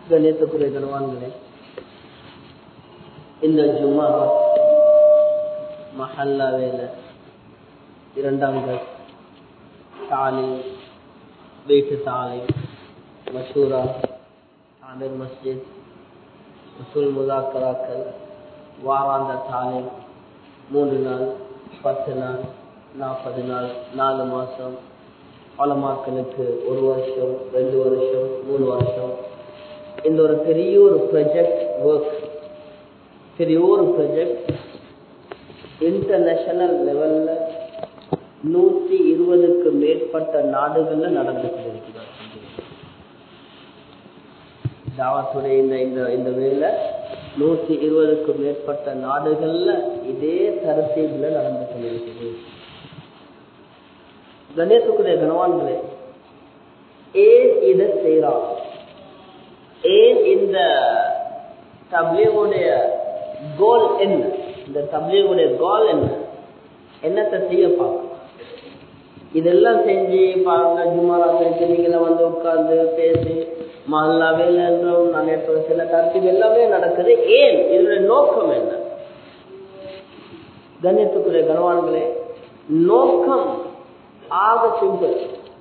கணியத்துக்குரிய கனவான்களே இந்த ஜும்மா மஹல்லா வேலை இரண்டாம் கஸ் தாலி வீட்டு தாலி மசூரா ஆமீர் மஸ்ஜித் மசூல் முதாக்கராக்கள் வாராந்த தாலி மூன்று நாள் பத்து நாள் நாற்பது நாள் நாலு மாதம் பலமாக்களுக்கு ஒரு வருஷம் ரெண்டு வருஷம் மூணு வருஷம் இந்த ஒரு பெரிய ஒரு ப்ரொஜெக்ட் ஒர்க் பெரிய ஒரு ப்ரொஜெக்ட் இன்டர்நேஷனல் லெவல்ல நூற்றி இருபதுக்கு மேற்பட்ட நாடுகள்ல நடந்து கொண்டிருக்கிறார் தாவத்துடைய இந்த இந்த இந்த வேலை நூற்றி இருபதுக்கு மேற்பட்ட நாடுகள்ல இதே தரத்தீவுல நடந்து கொண்டிருக்கிறது கணேசக்குரிய கனவான்களே ஏன் இதை செய்யறான் ஏன் இந்த தபிலியுடைய கோல் என்ன இந்த தபிலியுடைய கோல் என்ன என்னத்தை செய்ய பார்க்க இதெல்லாம் செஞ்சு பாருங்க ஜுமாரா செஞ்சு நீங்கள வந்து உட்கார்ந்து பேசி மல்லா வேலைன்றோம் நிறைய சில கருத்து எல்லாமே நடக்குது ஏன் இதனுடைய நோக்கம் என்ன கண்ணியத்துக்குரிய கனவான்களே நோக்கம் ஆக சிம்பிள்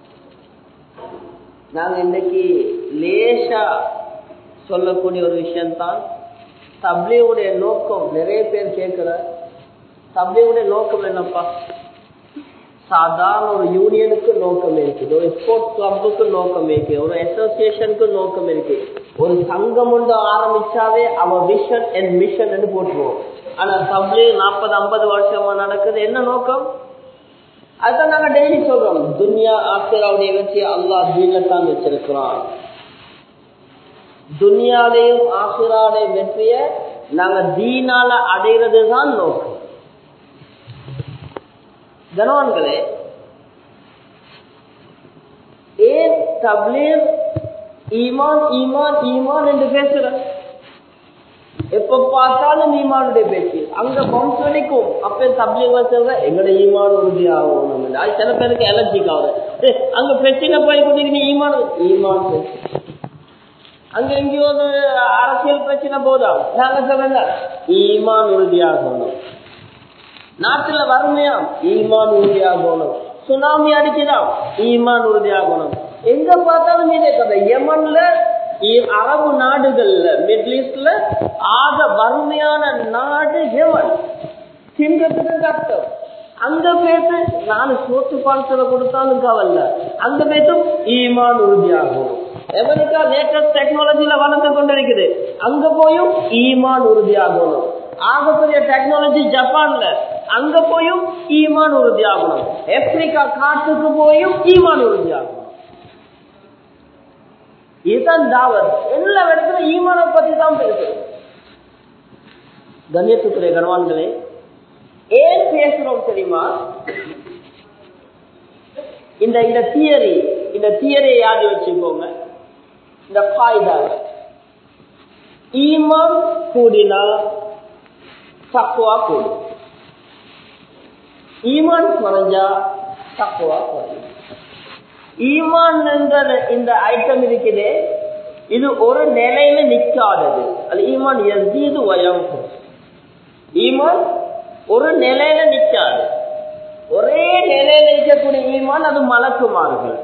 நாங்க இன்னைக்கு லேசா சொல்லக்கூடிய ஒரு விஷயம்தான் தப்லியுடைய நோக்கம் நிறைய பேர் கேட்கிற தப்லியுடைய நோக்கம் என்னப்பா சாதாரண ஒரு யூனியனுக்கு நோக்கம் இருக்குது ஒரு ஸ்போர்ட்ஸ் கிளப்புக்கு நோக்கம் இருக்கு ஒரு அசோசியேஷனுக்கு நோக்கம் இருக்கு ஒரு சங்கம் ஒன்று ஆரம்பிச்சாவே அவ விஷன் அண்ட் மிஷன் போட்டுருவோம் ஆனா தப்லி நாற்பது ஐம்பது வருஷமா நடக்குது என்ன நோக்கம் அதுதான் நாங்க டெய்லி சொல்றோம் துன்யா ஆசிராவுடைய வச்சு அல்லா தீனத்தான் வச்சிருக்கிறோம் துன்யாலையும் ஆசிராவுடைய வெற்றிய நாங்க தீனால அடைகிறது தான் நோக்கம் கனவான்களே ஏன் தப்லீர் ஈமான் ஈமான் ஈமான் என்று பேசுற எப்ப பார்த்தாலும் ஈமானுடைய பேச்சு அங்க பம்ஸ் வலிக்கும் அப்ப தப்லீர் வச்சவங்க எங்கட ஈமான் உறுதி ஆகணும் அது சில பேருக்கு எலர்ஜிக் ஆகுது அங்க பிரச்சனை போய் கொண்டு ஈமான் ஈமான் பேச்சு அங்க எங்கேயோ ஒரு அரசியல் பிரச்சனை போதா நாங்க சொல்லுங்க ஈமான் உறுதியாகணும் நாட்டுல வறுமையா ஈமான் உறுதியாகணும் சுனாமி அடிச்சுதான் ஈமான் உறுதியாகணும் எங்க பார்த்தாலும் இதே கதை யமன்ல அரபு நாடுகள்ல மிடில் ஈஸ்ட்ல ஆக வறுமையான நாடு யமன் திங்கத்துக்கு கஷ்டம் அங்க பேசு நாலு சோத்து பணத்துல கொடுத்தாலும் கவல்ல அங்க பேசும் ஈமான் உறுதியாகும் அமெரிக்கா லேட்டஸ்ட் டெக்னாலஜில வளர்ந்து கொண்டிருக்குது அங்க போயும் ஈமான் உறுதியாகணும் ஆகப்பெரிய டெக்னாலஜி ஜப்பான்ல அங்க போயும் ஈமான் உறுதியாகணும் ஆப்பிரிக்கா காட்டுக்கு போயும் ஈமான் உறுதியாகணும் இதுதான் தாவத் எல்லா இடத்துல ஈமானை பத்தி தான் பேசுறோம் கண்ணியத்துக்குரிய கனவான்களே ஏன் பேசுறோம் தெரியுமா இந்த இந்த தியரி இந்த தியரியை யாரு வச்சுக்கோங்க இந்த பாய்தாங்க ஈமான் கூடினா தக்குவா கூடும் ஈமான் குறைஞ்சா தக்குவா குறையும் ஈமான் என்ற இந்த ஐட்டம் இருக்குது இது ஒரு நிலையில நிக்காதது அது ஈமான் எசீது வயம் ஈமான் ஒரு நிலையில நிக்காது ஒரே நிலையில இருக்கக்கூடிய ஈமான் அது மலக்குமார்கள்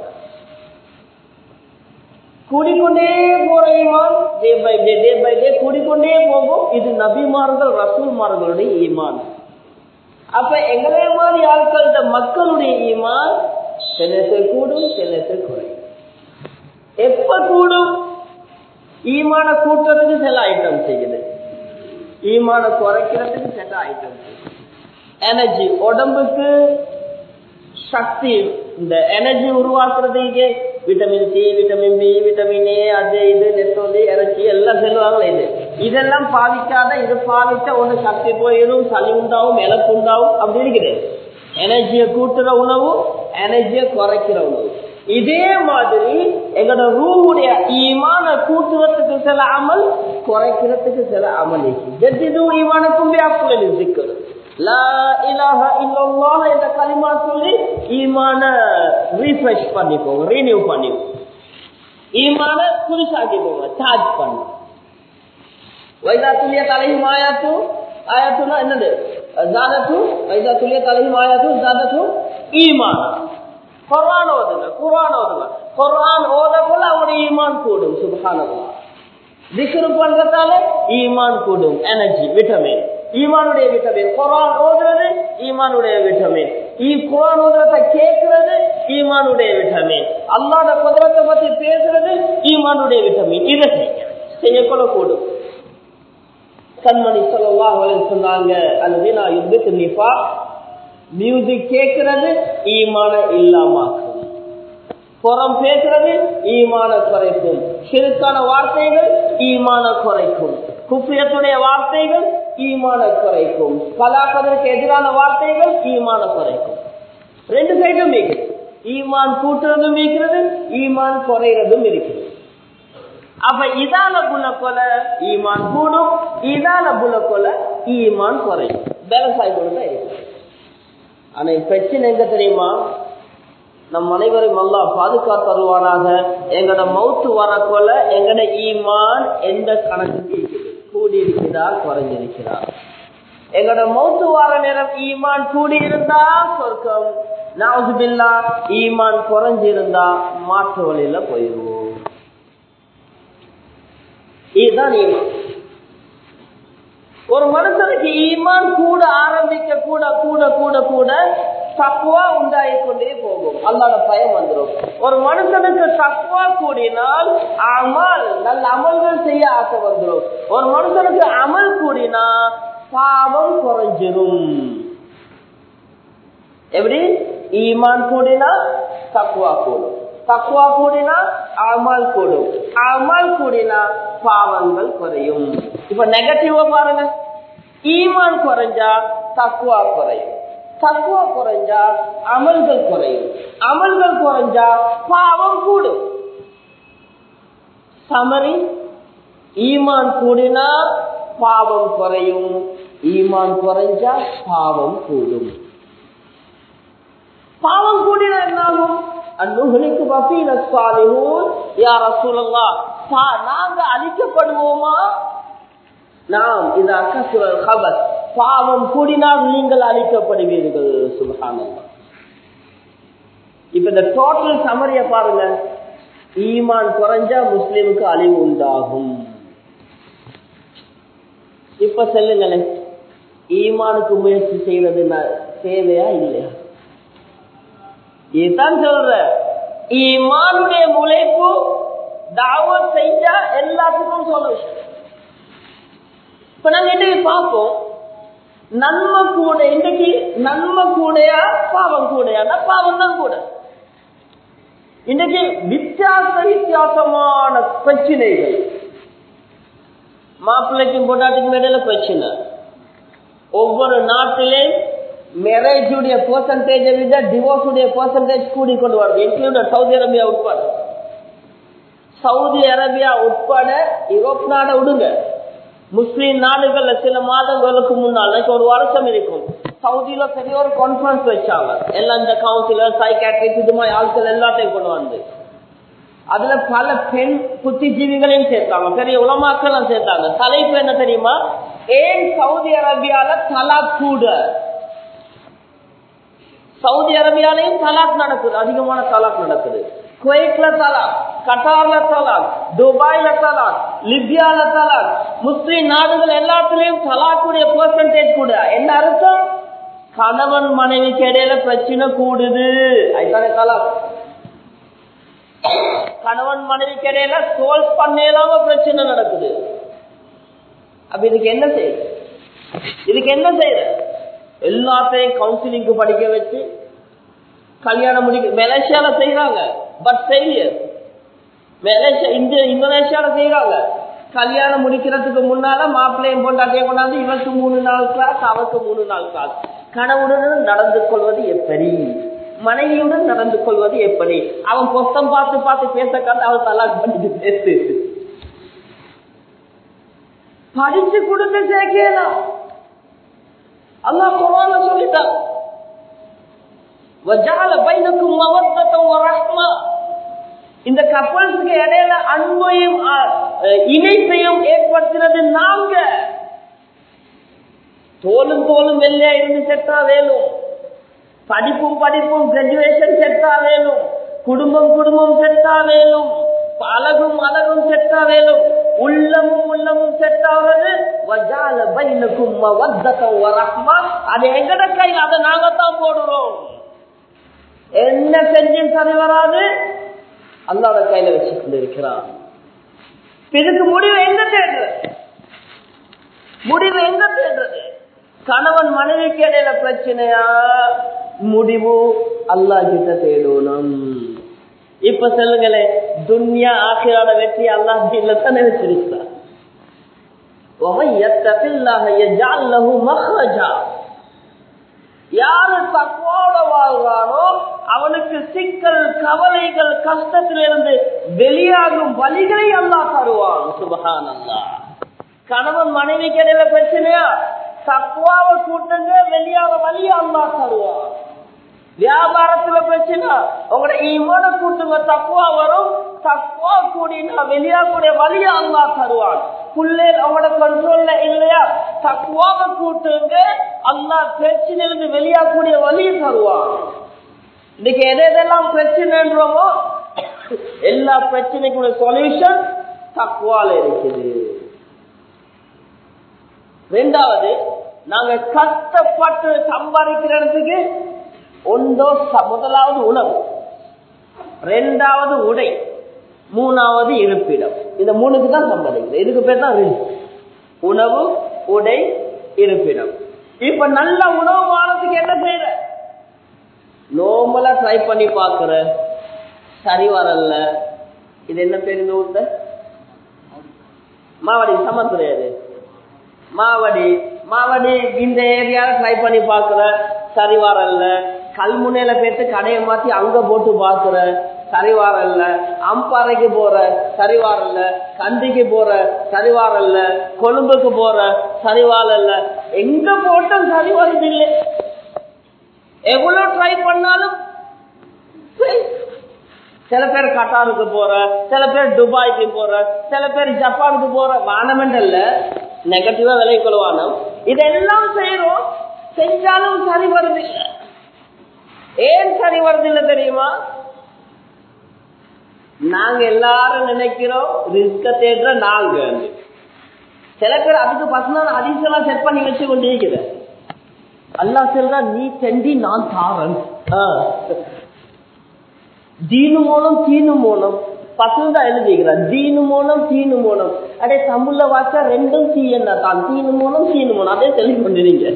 கூடிக்கொண்டே போற ஈமான் day by day day by day கூடிக்கொண்டே போகும் இது நபிமார்கள் ரசூல்மார்களுடைய ஈமான் அப்ப எங்களே மாதிரி ஆட்கள்கிட்ட மக்களுடைய ஈமான் சிலத்தை கூடும் சிலத்தை குறையும் எப்ப கூடும் ஈமான கூட்டுறதுக்கு சில ஐட்டம் செய்யுது ஈமான குறைக்கிறதுக்கு சில ஐட்டம் எனர்ஜி உடம்புக்கு சக்தி இந்த எனர்ஜி உருவாக்குறதுக்கு vitamin C vitamin B vitamin A அது இது நெத்தோலி இறைச்சி எல்லாம் சொல்லுவாங்களே இது இதெல்லாம் பாவிக்காத இது பாவிச்சா ஒண்ணு சக்தி போயிடும் சளி உண்டாவும் இழப்பு உண்டாவும் அப்படி இருக்குது எனர்ஜியை கூட்டுற உணவு எனர்ஜியை குறைக்கிற உணவு இதே மாதிரி எங்களோட ரூமுடைய ஈமான கூட்டுறதுக்கு சில அமல் குறைக்கிறதுக்கு சில அமல் ஜத்திது ஈமானுக்கும் வியாக்குல சிக்கல் லா இலாஹ இல்லல்லாஹ் என்ற கலிமா சொல்லி ஈமான ரீஃப்ரெஷ் பண்ணிக்கோங்க ரீனியூ பண்ணிக்கோங்க ஈமான புதுசாக்கிக்கோங்க சார்ஜ் பண்ணு வைதா துல்லிய தலையும் ஆயாத்து ஆயாத்துனா என்னது ஜாதத்து வைதா துல்லிய தலையும் ஆயாத்து ஜாதத்து ஈமான் குரான் ஓதுங்க குரான் ஓதுங்க குரான் ஓதக்குள்ள அவங்களுடைய ஈமான் கூடும் சுபகானவா திக்ரு பண்றதால ஈமான் கூடும் எனர்ஜி விட்டமின் ஈமானுடைய விட்டமின் குரான் ஓதுறது ஈமானுடைய விட்டமின் ஈ குரான் ஓதுறத கேட்கறது ஈமானுடைய விட்டமின் அல்லாத குதிரத்தை பத்தி பேசுறது ஈமானுடைய விட்டமின் இதை செய்ய செய்யக்கூட கூடும் கண்மணி சொல்லவா சொன்னாங்க அல்லது நான் யுத்தத்து நிப்பா மியூசிக் கேட்கறது ஈமான இல்லாமாக்கும் புறம் பேசுறது ஈமான குறைக்கும் சிறுக்கான வார்த்தைகள் ஈமான குறைக்கும் குப்பியத்துடைய வார்த்தைகள் ஈமான குறைக்கும் கலாக்கதற்கு எதிரான வார்த்தைகள் ஈமான குறைக்கும் ரெண்டு சைடும் இருக்குது ஈமான் கூட்டுறதும் இருக்கிறது ஈமான் குறைறதும் இருக்குது அப்ப இதால புல கொல ஈமான் கூடும் இதால புல கொல ஈமான் குறையும் பேலன்ஸ் ஆகி கொண்டு இருக்கு ஆனா பிரச்சனை எங்க தெரியுமா நம் அனைவரும் அல்லா பாதுகாத்தருவானாக எங்கட மவுத்து வரக்கொல எங்கட ஈமான் எந்த கணக்குக்கு இருக்குது கூடி இருக்கிறா குறைஞ்சிருக்கிறா எங்கட மௌத்து வார நேரம் ஈமான் கூடி இருந்தா சொர்க்கம் நாவுதுபில்லா ஈமான் குறைஞ்சிருந்தா மாற்று வழியில போயிருவோம் இதுதான் ஈமான் ஒரு மனுஷனுக்கு ஈமான் கூட ஆரம்பிக்க கூட கூட கூட கூட தக்குவா உண்டாகி கொண்டே போகும் அல்லாத பயம் வந்துடும் ஒரு மனுஷனுக்கு தக்குவா கூடினால் அமல் நல்ல அமல்கள் செய்ய ஆசை வந்துடும் ஒரு மனுஷனுக்கு அமல் கூடினா பாவம் குறைஞ்சிரும் எப்படி ஈமான் கூடினா தக்குவா கூடும் தக்குவா கூடினா அமல் கூடும் அமல் கூடினா பாவங்கள் குறையும் இப்ப நெகட்டிவா பாருங்க ஈமான் குறைஞ்சா தக்குவா குறையும் தக்குவா குறைஞ்சா அமல்கள் குறையும் அமல்கள் குறைஞ்சா பாவம் கூடும் சமரி ஈமான் கூடினா பாவம் குறையும் ஈமான் குறைஞ்சா பாவம் கூடும் பாவம் கூடினா என்னாகும் அந்நுகனுக்கு வசீல சாலிஹூன் யார் ரசூலல்லா நாங்க அழிக்கப்படுவோமா நாம் இது அக்கசுரல் ஹபர் பாவம் கூடினால் நீங்கள் அழிக்கப்படுவீர்கள் சுபகானந்தம் இப்ப இந்த டோட்டல் சமரிய பாருங்க ஈமான் குறைஞ்சா முஸ்லிமுக்கு அழிவு உண்டாகும் இப்ப சொல்லுங்களேன் ஈமானுக்கு முயற்சி செய்யறது தேவையா இல்லையா இதுதான் சொல்ற ஈமானுடைய முளைப்பு தாவத் செஞ்சா எல்லாத்துக்கும் சொல்லுவேன் இப்ப நாங்க இன்னைக்கு பார்ப்போம் நன்மை கூட இன்னைக்கு நன்மை கூடையா பாவம் கூடையா பாவம் தான் கூட இன்னைக்கு வித்தியாச வித்தியாசமான பிரச்சனைகள் மாப்பிள்ளைக்கும் பொண்டாட்டிக்கும் இடையில பிரச்சனை ஒவ்வொரு நாட்டிலே மேரேஜுடைய பெர்சன்டேஜை விட டிவோர்ஸுடைய பெர்சன்டேஜ் கூடி கொண்டு வருது இன்க்ளூட் சவுதி அரேபியா உட்பட சவுதி அரேபியா உட்பட யூரோப் நாடை விடுங்க முஸ்லீம் நாடுகள்ல சில மாதங்களுக்கு முன்னால் ஒரு வருஷம் இருக்கும் சவுதியில பெரிய ஒரு கான்பரன்ஸ் வச்சாங்க எல்லாம் இந்த கவுன்சிலர் சைக்காட்ரிஸ்ட் இது மாதிரி ஆட்கள் எல்லாத்தையும் கொண்டு வந்து அதுல பல பெண் புத்திஜீவிகளையும் சேர்த்தாங்க பெரிய உலமாக்கள் சேர்த்தாங்க தலைப்பு என்ன தெரியுமா ஏன் சவுதி அரேபியால தலா கூட சவுதி அரேபியாலையும் தலாக் நடக்குது அதிகமான தலாக் நடக்குது குவைட்ல தலாக் கட்டார்ல தலாக் துபாய்ல தலாக் லிபியால தலாக் முஸ்லிம் நாடுகள் எல்லாத்துலயும் தலாக்குடைய பெர்சன்டேஜ் கூட என்ன அர்த்தம் கணவன் மனைவிக்கு இடையில பிரச்சனை கூடுது அதுதானே தலாக் கணவன் மனைவிக்கு இடையில சோல்வ் பண்ணலாம பிரச்சனை நடக்குது அப்ப இதுக்கு என்ன செய்யுது இதுக்கு என்ன செய்யுது எல்லாத்தையும் கவுன்சிலிங்க்கு படிக்க வச்சு கல்யாணம் முடிக்க மலேசியால செய்யறாங்க பட் ஃபெயிலியர் மலேசியா இந்திய இந்தோனேஷியால செய்யறாங்க கல்யாணம் முடிக்கிறதுக்கு முன்னால மாப்பிள்ளையும் பொண்டாட்டியை கொண்டாந்து இவருக்கு மூணு நாள் கிளாஸ் அவருக்கு மூணு நாள் கிளாஸ் கணவுடன் நடந்து கொள்வது எப்படி மனைவியுடன் நடந்து கொள்வது எப்படி அவன் பொத்தம் பார்த்து பார்த்து பேச காத்து அவன் தலாக் பண்ணிட்டு பேசு படிச்சு கொடுத்து சேர்க்கலாம் அல்லா குரான சொல்லிட்டான் وجعل بينكم مودة ورحمة இந்த கப்பல்ஸுக்கு இடையில அன்பையும் அஹ், அஹ், இணைப்பையும் ஏற்படுத்தினது நாங்க தோலும் தோலும் வெள்ளையா இருந்து செட்டா வேணும் படிப்பும் படிப்பும் கிராஜுவேஷன் செட்டா வேணும் குடும்பம் குடும்பம் செட்டா வேணும் அழகும் அழகும் செட்டா வேணும் உள்ளமும் உள்ளமும் செட் ஆகுறது வஜால பைனக்கும் மவத்தத்தம் வரஹ்மா அது எங்கட கையில் அதை நாங்க தான் போடுறோம் என்ன செஞ்சும் சரி வராது அல்லாத கையில வச்சு கொண்டிருக்கிறான் இதுக்கு முடிவு எங்க தேடுறது முடிவு எங்க தேடுறது கணவன் மனைவிக்கு இடையில பிரச்சனையா முடிவு அல்லாஹ் கிட்ட தேடணும் இப்ப சொல்லுங்களேன் துன்யா ஆசிராட வெற்றி அல்லாஹ் கீழ தானே வச்சிருக்கிறார் وَمَن يَتَّقِ اللَّهَ يَجْعَل لَّهُ مَخْرَجًا யாரு தக்குவோட வாழ்றானோ அவனுக்கு சிக்கல் கவலைகள் கஷ்டத்திலிருந்து வெளியாகும் வழிகளை அல்லாஹ் தருவான் சுபஹான் அல்லாஹ் கணவன் மனைவிக்கு இடையில பிரச்சனையா தக்குவாவை கூட்டுங்க வெளியாக வழியை அல்லாஹ் தருவான் வியாபாரத்துல பிரச்சனை உங்களோட ஈமான கூட்டுங்க தக்குவா வரும் தக்குவா கூடினா வெளியாகக்கூடிய வழியை அல்லா தருவான் புள்ளே அவங்களோட கண்ட்ரோல்ல இல்லையா தக்குவாவை கூட்டுங்க அல்லா பிரச்சனையிலிருந்து வெளியாகக்கூடிய வழியை தருவான் இன்னைக்கு எது எதெல்லாம் பிரச்சனைன்றோமோ எல்லா பிரச்சனைக்குள்ள சொல்யூஷன் தக்குவால இருக்குது ரெண்டாவது நாங்க கஷ்டப்பட்டு சம்பாதிக்கிறதுக்கு ஒன்றோ ச- முதலாவது உணவு ரெண்டாவது உடை மூணாவது இருப்பிடம் இந்த மூணுக்கு தான் சம்பாதிக்கிறது இதுக்கு பேர் தான் ரிஸ்க் உணவு உடை இருப்பிடம் இப்ப நல்ல உணவு வாரத்துக்கு என்ன செய்யற நோமலா ட்ரை பண்ணி பாக்குற சரி வரல இது என்ன பேர் இந்த ஊர்ல மாவடி சமத்துறையாது மாவடி மாவடி இந்த ஏரியால ட்ரை பண்ணி பாக்குற சரி வரல கல்முனையில போயிட்டு கடையை மாத்தி அங்க போட்டு பாக்குற சரி வரல அம்பாறைக்கு போற சரி வரல கண்டிக்கு போற சரி வரல கொழும்புக்கு போற சரி வரல எங்க போட்டும் சரி வருது இல்லை எவ்வளவு ட்ரை பண்ணாலும் fail. சில பேர் கட்டாருக்கு போற சில பேர் துபாய்க்கு போற சில பேர் ஜப்பானுக்கு போற வானமெண்டல்ல நெகட்டிவா விலை கொள்வானம் இதெல்லாம் செய்யறோம் செஞ்சாலும் சரி வருது இல்ல ஏன் சரி வருது இல்ல தெரியுமா நாங்க எல்லாரும் நினைக்கிறோம் ரிஸ்க தேடுற நாங்க சில பேர் அதுக்கு பசங்க அதிசயமா செட் பண்ணி வச்சு கொண்டிருக்கிற அல்லா சொல்றா நீ செண்டி நான் தாரன் ஆ. தீனு மூலம் தீனு மூலம் பசங்க தான் எழுதிக்கிறார் தீனு மூலம் தீனு மூலம் அடே தமிழ்ல வாச்சா ரெண்டும் தீ என்ன தான் தீனு மூலம் தீனு மூலம் அதே சொல்லி கொண்டிருங்க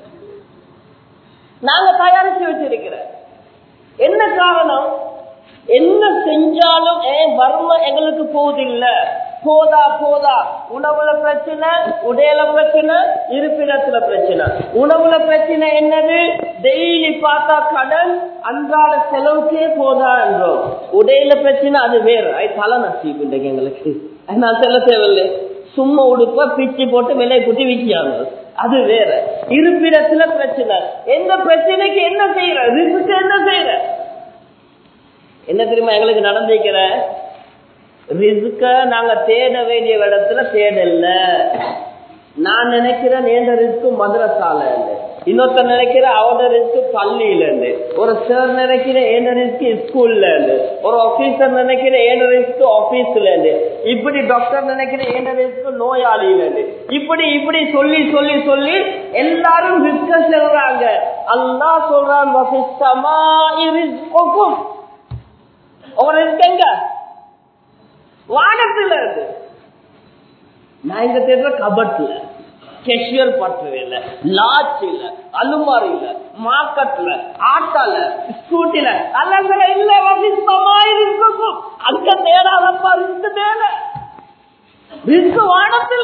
நாங்க தயாரிச்சு வச்சிருக்கிறோம் என்ன காரணம் என்ன செஞ்சாலும் ஏன் வறுமை எங்களுக்கு போதில்ல போதா போதா உணவுல பிரச்சனை உடையில பிரச்சனை இருப்பிடத்துல பிரச்சனை உணவுல பிரச்சனை என்னது டெய்லி பார்த்தா கடன் அன்றாட செலவுக்கே போதா என்றோம் உடையில பிரச்சனை அது வேறு அது தலை நசீப் இன்றைக்கு எங்களுக்கு அது நான் சொல்ல தேவையில்லை சும்மா உடுப்ப பிச்சு போட்டு விலை குட்டி விற்காங்க அது வேற இருப்பிடத்துல பிரச்சனை எந்த பிரச்சனைக்கு என்ன செய்யற ரிஸ்க்கு என்ன செய்யற என்ன தெரியுமா எங்களுக்கு நடந்திருக்கிற ரிஸ்க நாங்க தேட வேண்டிய இடத்துல தேடல நான் நினைக்கிறேன் எந்த ரிஸ்க் மதுரசால இன்னொருத்தர் நினைக்கிற அவரோட ரிஸ்க் பள்ளியில இருந்து ஒரு சார் நினைக்கிற ஏன ரிஸ்க் ஸ்கூல்ல இருந்து ஒரு ஆபீசர் நினைக்கிற ஏன ரிஸ்க் ஆபீஸ்ல இருந்து இப்படி டாக்டர் நினைக்கிற ஏன ரிஸ்க் நோயாளியில இருந்து இப்படி இப்படி சொல்லி சொல்லி சொல்லி எல்லாரும் ரிஸ்க சொல்றாங்க அல்லா சொல்றான் வசிஸ்தமா ரிஸ்க்கும் உங்க ரிஸ்க் எங்க வானத்துல இருந்து நான் இங்க தேடுற கபட்ல கெஷியர் பட்டறையில லாட்ச் இல்ல அலுமாரி இல்ல மார்க்கெட்ல ஆட்டால ஸ்கூட்டில அல்லங்கிற இல்ல இருக்கும் அங்க தேடாதப்பா ரிஸ்க் தேட ரிஸ்க் வானத்துல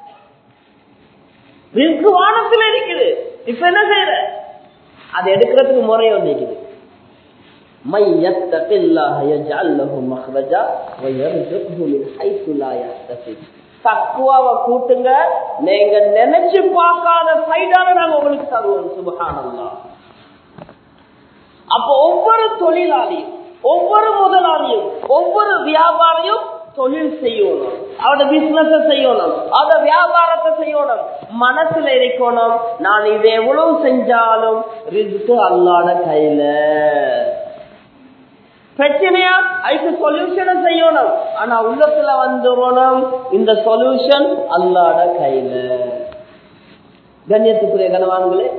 ரிஸ்க் வானத்துல இருக்குது இப்ப என்ன செய்யற அது எடுக்கிறதுக்கு முறை வந்து இருக்குது من يتق الله يجعل له مخرجا ويرزقه من حيث لا يحتسب தக்குவாவை கூட்டுங்க நீங்க நினைச்சு பார்க்காத சைடான நாங்க உங்களுக்கு தருவோம் சுபகானல்லா அப்போ ஒவ்வொரு தொழிலாளியும் ஒவ்வொரு முதலாளியும் ஒவ்வொரு வியாபாரியும் தொழில் செய்யணும் அவட பிசினஸ் செய்யணும் அவட வியாபாரத்தை செய்யணும் மனசுல இருக்கணும் நான் இது எவ்வளவு செஞ்சாலும் ரிஸ்க் அல்லாட கையில பிரச்சனையா அதுக்கு சொல்யூஷனை செய்யணும் ஆனா உள்ளத்துல வந்துடணும் இந்த சொல்யூஷன் அல்லாட கையில கண்ணியத்துக்குரிய கனவான்களே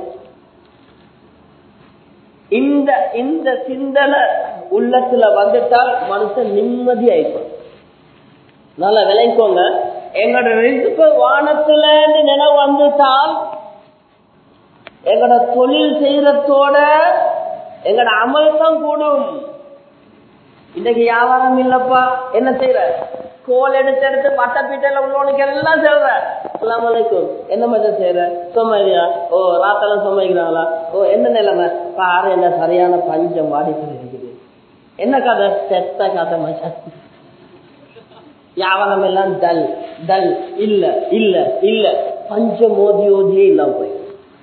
இந்த இந்த சிந்தனை உள்ளத்துல வந்துட்டால் மனுஷன் நிம்மதி ஆயிடும் நல்லா விளைக்கோங்க எங்களோட ரிசுக்கு வானத்துல நினைவு வந்துட்டால் எங்களோட தொழில் செய்யறதோட எங்களோட அமல் தான் கூடும் இன்னைக்கு வியாபாரம் இல்லப்பா என்ன செய்யற கோல் எடுத்து எடுத்து பட்டப்பீட்டையில உள்ளவனுக்கு எல்லாம் சொல்ற அலாம் வலைக்கும் என்ன மாதிரி செய்யற சும்மையா ஓ ராத்தெல்லாம் சும்மைக்கிறாங்களா ஓ என்ன நிலைமை பாரு என்ன சரியான பஞ்சம் வாடிட்டு இருக்குது என்ன கதை செத்த கதை மச்சான் வியாபாரம் எல்லாம் டல் டல் இல்ல இல்ல இல்ல பஞ்சம் மோதி ஓதியே இல்லாம போய்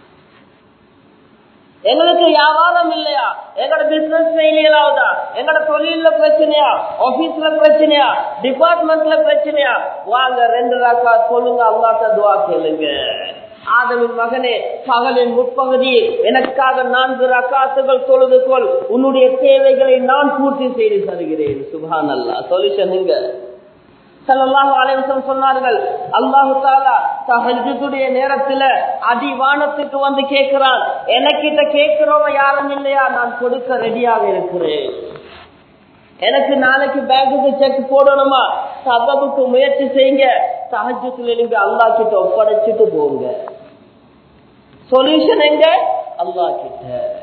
எங்களுக்கு வியாபாரம் இல்லையா எங்களோட பிசினஸ் ஃபெயிலியர் ஆகுதா எங்களோட தொழில பிரச்சனையா ஆபீஸ்ல பிரச்சனையா டிபார்ட்மெண்ட்ல பிரச்சனையா வாங்க ரெண்டு ராக்கா சொல்லுங்க அல்லாட்ட துவா கேளுங்க ஆதமின் மகனே பகலின் முற்பகுதி எனக்காக நான்கு ரக்காத்துகள் தொழுது கொள் உன்னுடைய தேவைகளை நான் பூர்த்தி செய்து தருகிறேன் சுபான் அல்லா சொல்யூஷனுங்க சல்லாஹு அலைவசம் சொன்னார்கள் அல்லாஹு தாலா தஹஜுடைய நேரத்துல அடிவானத்துக்கு வந்து கேட்கிறான் எனக்கிட்ட கேட்கிறவங்க யாரும் இல்லையா நான் கொடுக்க ரெடியாக இருக்கிறேன் எனக்கு நாளைக்கு பேங்குக்கு செக் போடணுமா சபபுக்கு முயற்சி செய்யுங்க சஹஜத்துல நீங்க அல்லா கிட்ட ஒப்படைச்சிட்டு போங்க சொல்யூஷன் எங்க அல்லா கிட்ட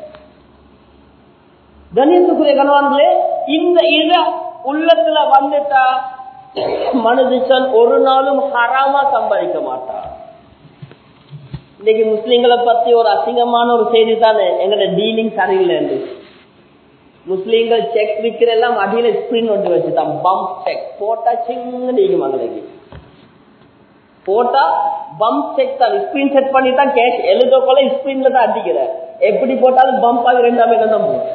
கணியத்துக்குரிய கணவான்களே இந்த இத உள்ளத்துல வந்துட்டா மனுஷன் ஒரு நாளும் ஹராமா சம்பாதிக்க மாட்டான் இன்னைக்கு முஸ்லிம்களை பத்தி ஒரு அசிங்கமான ஒரு செய்தி தானே எங்களோட டீலிங் சரியில்லை முஸ்லீம்கள் செக் விற்கிற எல்லாம் அடியில ஸ்கிரீன் ஒன்று வச்சுட்டான் பம்ப் செக் போட்டா சின்ன நீங்க மகளுக்கு போட்டா பம்ப் செக் தான் ஸ்கிரீன் செட் பண்ணி தான் கேஷ் எழுத போல ஸ்கிரீன்ல தான் அடிக்கிற எப்படி போட்டாலும் பம்ப் ஆகி ரெண்டாமே தான் போகும்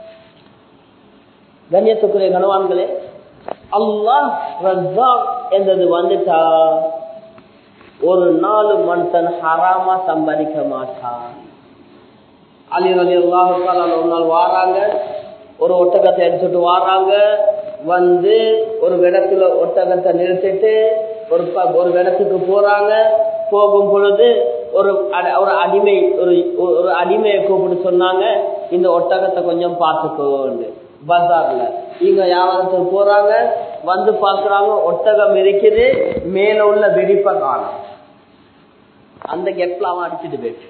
கண்ணியத்துக்குரிய கனவான்களே அல்லாஹ் ரஜாக் என்றது வந்துட்டா ஒரு நாலு மனுஷன் ஹராமா சம்பாதிக்க மாட்டான் அலி அலி அல்லாஹால ஒரு நாள் வாராங்க ஒரு ஒட்டகத்தை எடுத்துட்டு வாராங்க வந்து ஒரு இடத்துல ஒட்டகத்தை நிறுத்திட்டு ஒரு ஒரு இடத்துக்கு போறாங்க போகும் பொழுது ஒரு ஒரு அடிமை ஒரு ஒரு அடிமையை கூப்பிட்டு சொன்னாங்க இந்த ஒட்டகத்தை கொஞ்சம் பார்த்துக்கோன்னு பஜார்ல இங்க வியாபாரத்துக்கு போறாங்க வந்து பாக்குறாங்க ஒட்டகம் இருக்குது மேல உள்ள வெடிப்ப காணும் அந்த கெப்ல அவன் அடிச்சுட்டு போயிட்டு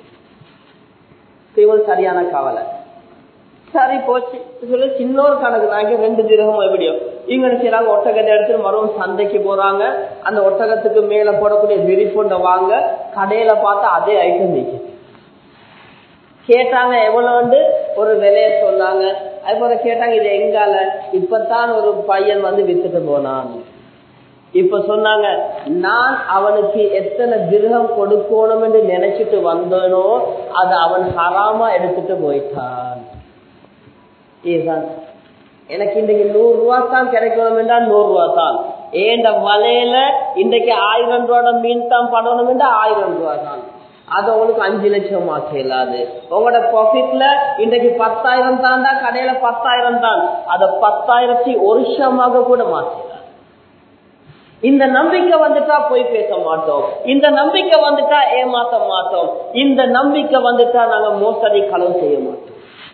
இவன் சரியான கவலை சரி போச்சு சொல்லி சின்னொரு கணக்கு நாங்க ரெண்டு திரகம் எப்படியோ இவங்க செய்யறாங்க ஒட்டகத்தை எடுத்துட்டு மறுபடியும் சந்தைக்கு போறாங்க அந்த ஒட்டகத்துக்கு மேல போடக்கூடிய விரிப்புண்ட வாங்க கடையில பார்த்தா அதே ஐட்டம் நிற்குது கேட்டாங்க எவ்வளவு ஒரு விலைய சொன்னாங்க அது போல கேட்டாங்க இது எங்கால இப்பதான் ஒரு பையன் வந்து வித்துட்டு போனான் இப்ப சொன்னாங்க நான் அவனுக்கு எத்தனை கிரகம் கொடுக்கணும் என்று நினைச்சிட்டு வந்தனோ அது அவன் ஹராமா எடுத்துட்டு போயிட்டான் இதுதான் எனக்கு இன்றைக்கு நூறு ரூபா தான் கிடைக்கணும் என்றால் நூறு ரூபா தான் ஏண்ட வலையில இன்றைக்கு ஆயிரம் ரூபாய் மீன் தான் பண்ணணும் என்றால் ஆயிரம் ரூபா தான் அது உங்களுக்கு அஞ்சு லட்சம் ஆக்க இல்லாது உங்களோட ப்ராஃபிட்ல இன்றைக்கு பத்தாயிரம் தாண்டா கடையில பத்தாயிரம் தான் அதை பத்தாயிரத்தி ஒரு வருஷமாக கூட மாற்றலாம் இந்த நம்பிக்கை வந்துட்டா போய் பேச மாட்டோம் இந்த நம்பிக்கை வந்துட்டா ஏமாத்த மாட்டோம் இந்த நம்பிக்கை வந்துட்டா நாங்க மோசடி களவு செய்ய மாட்டோம்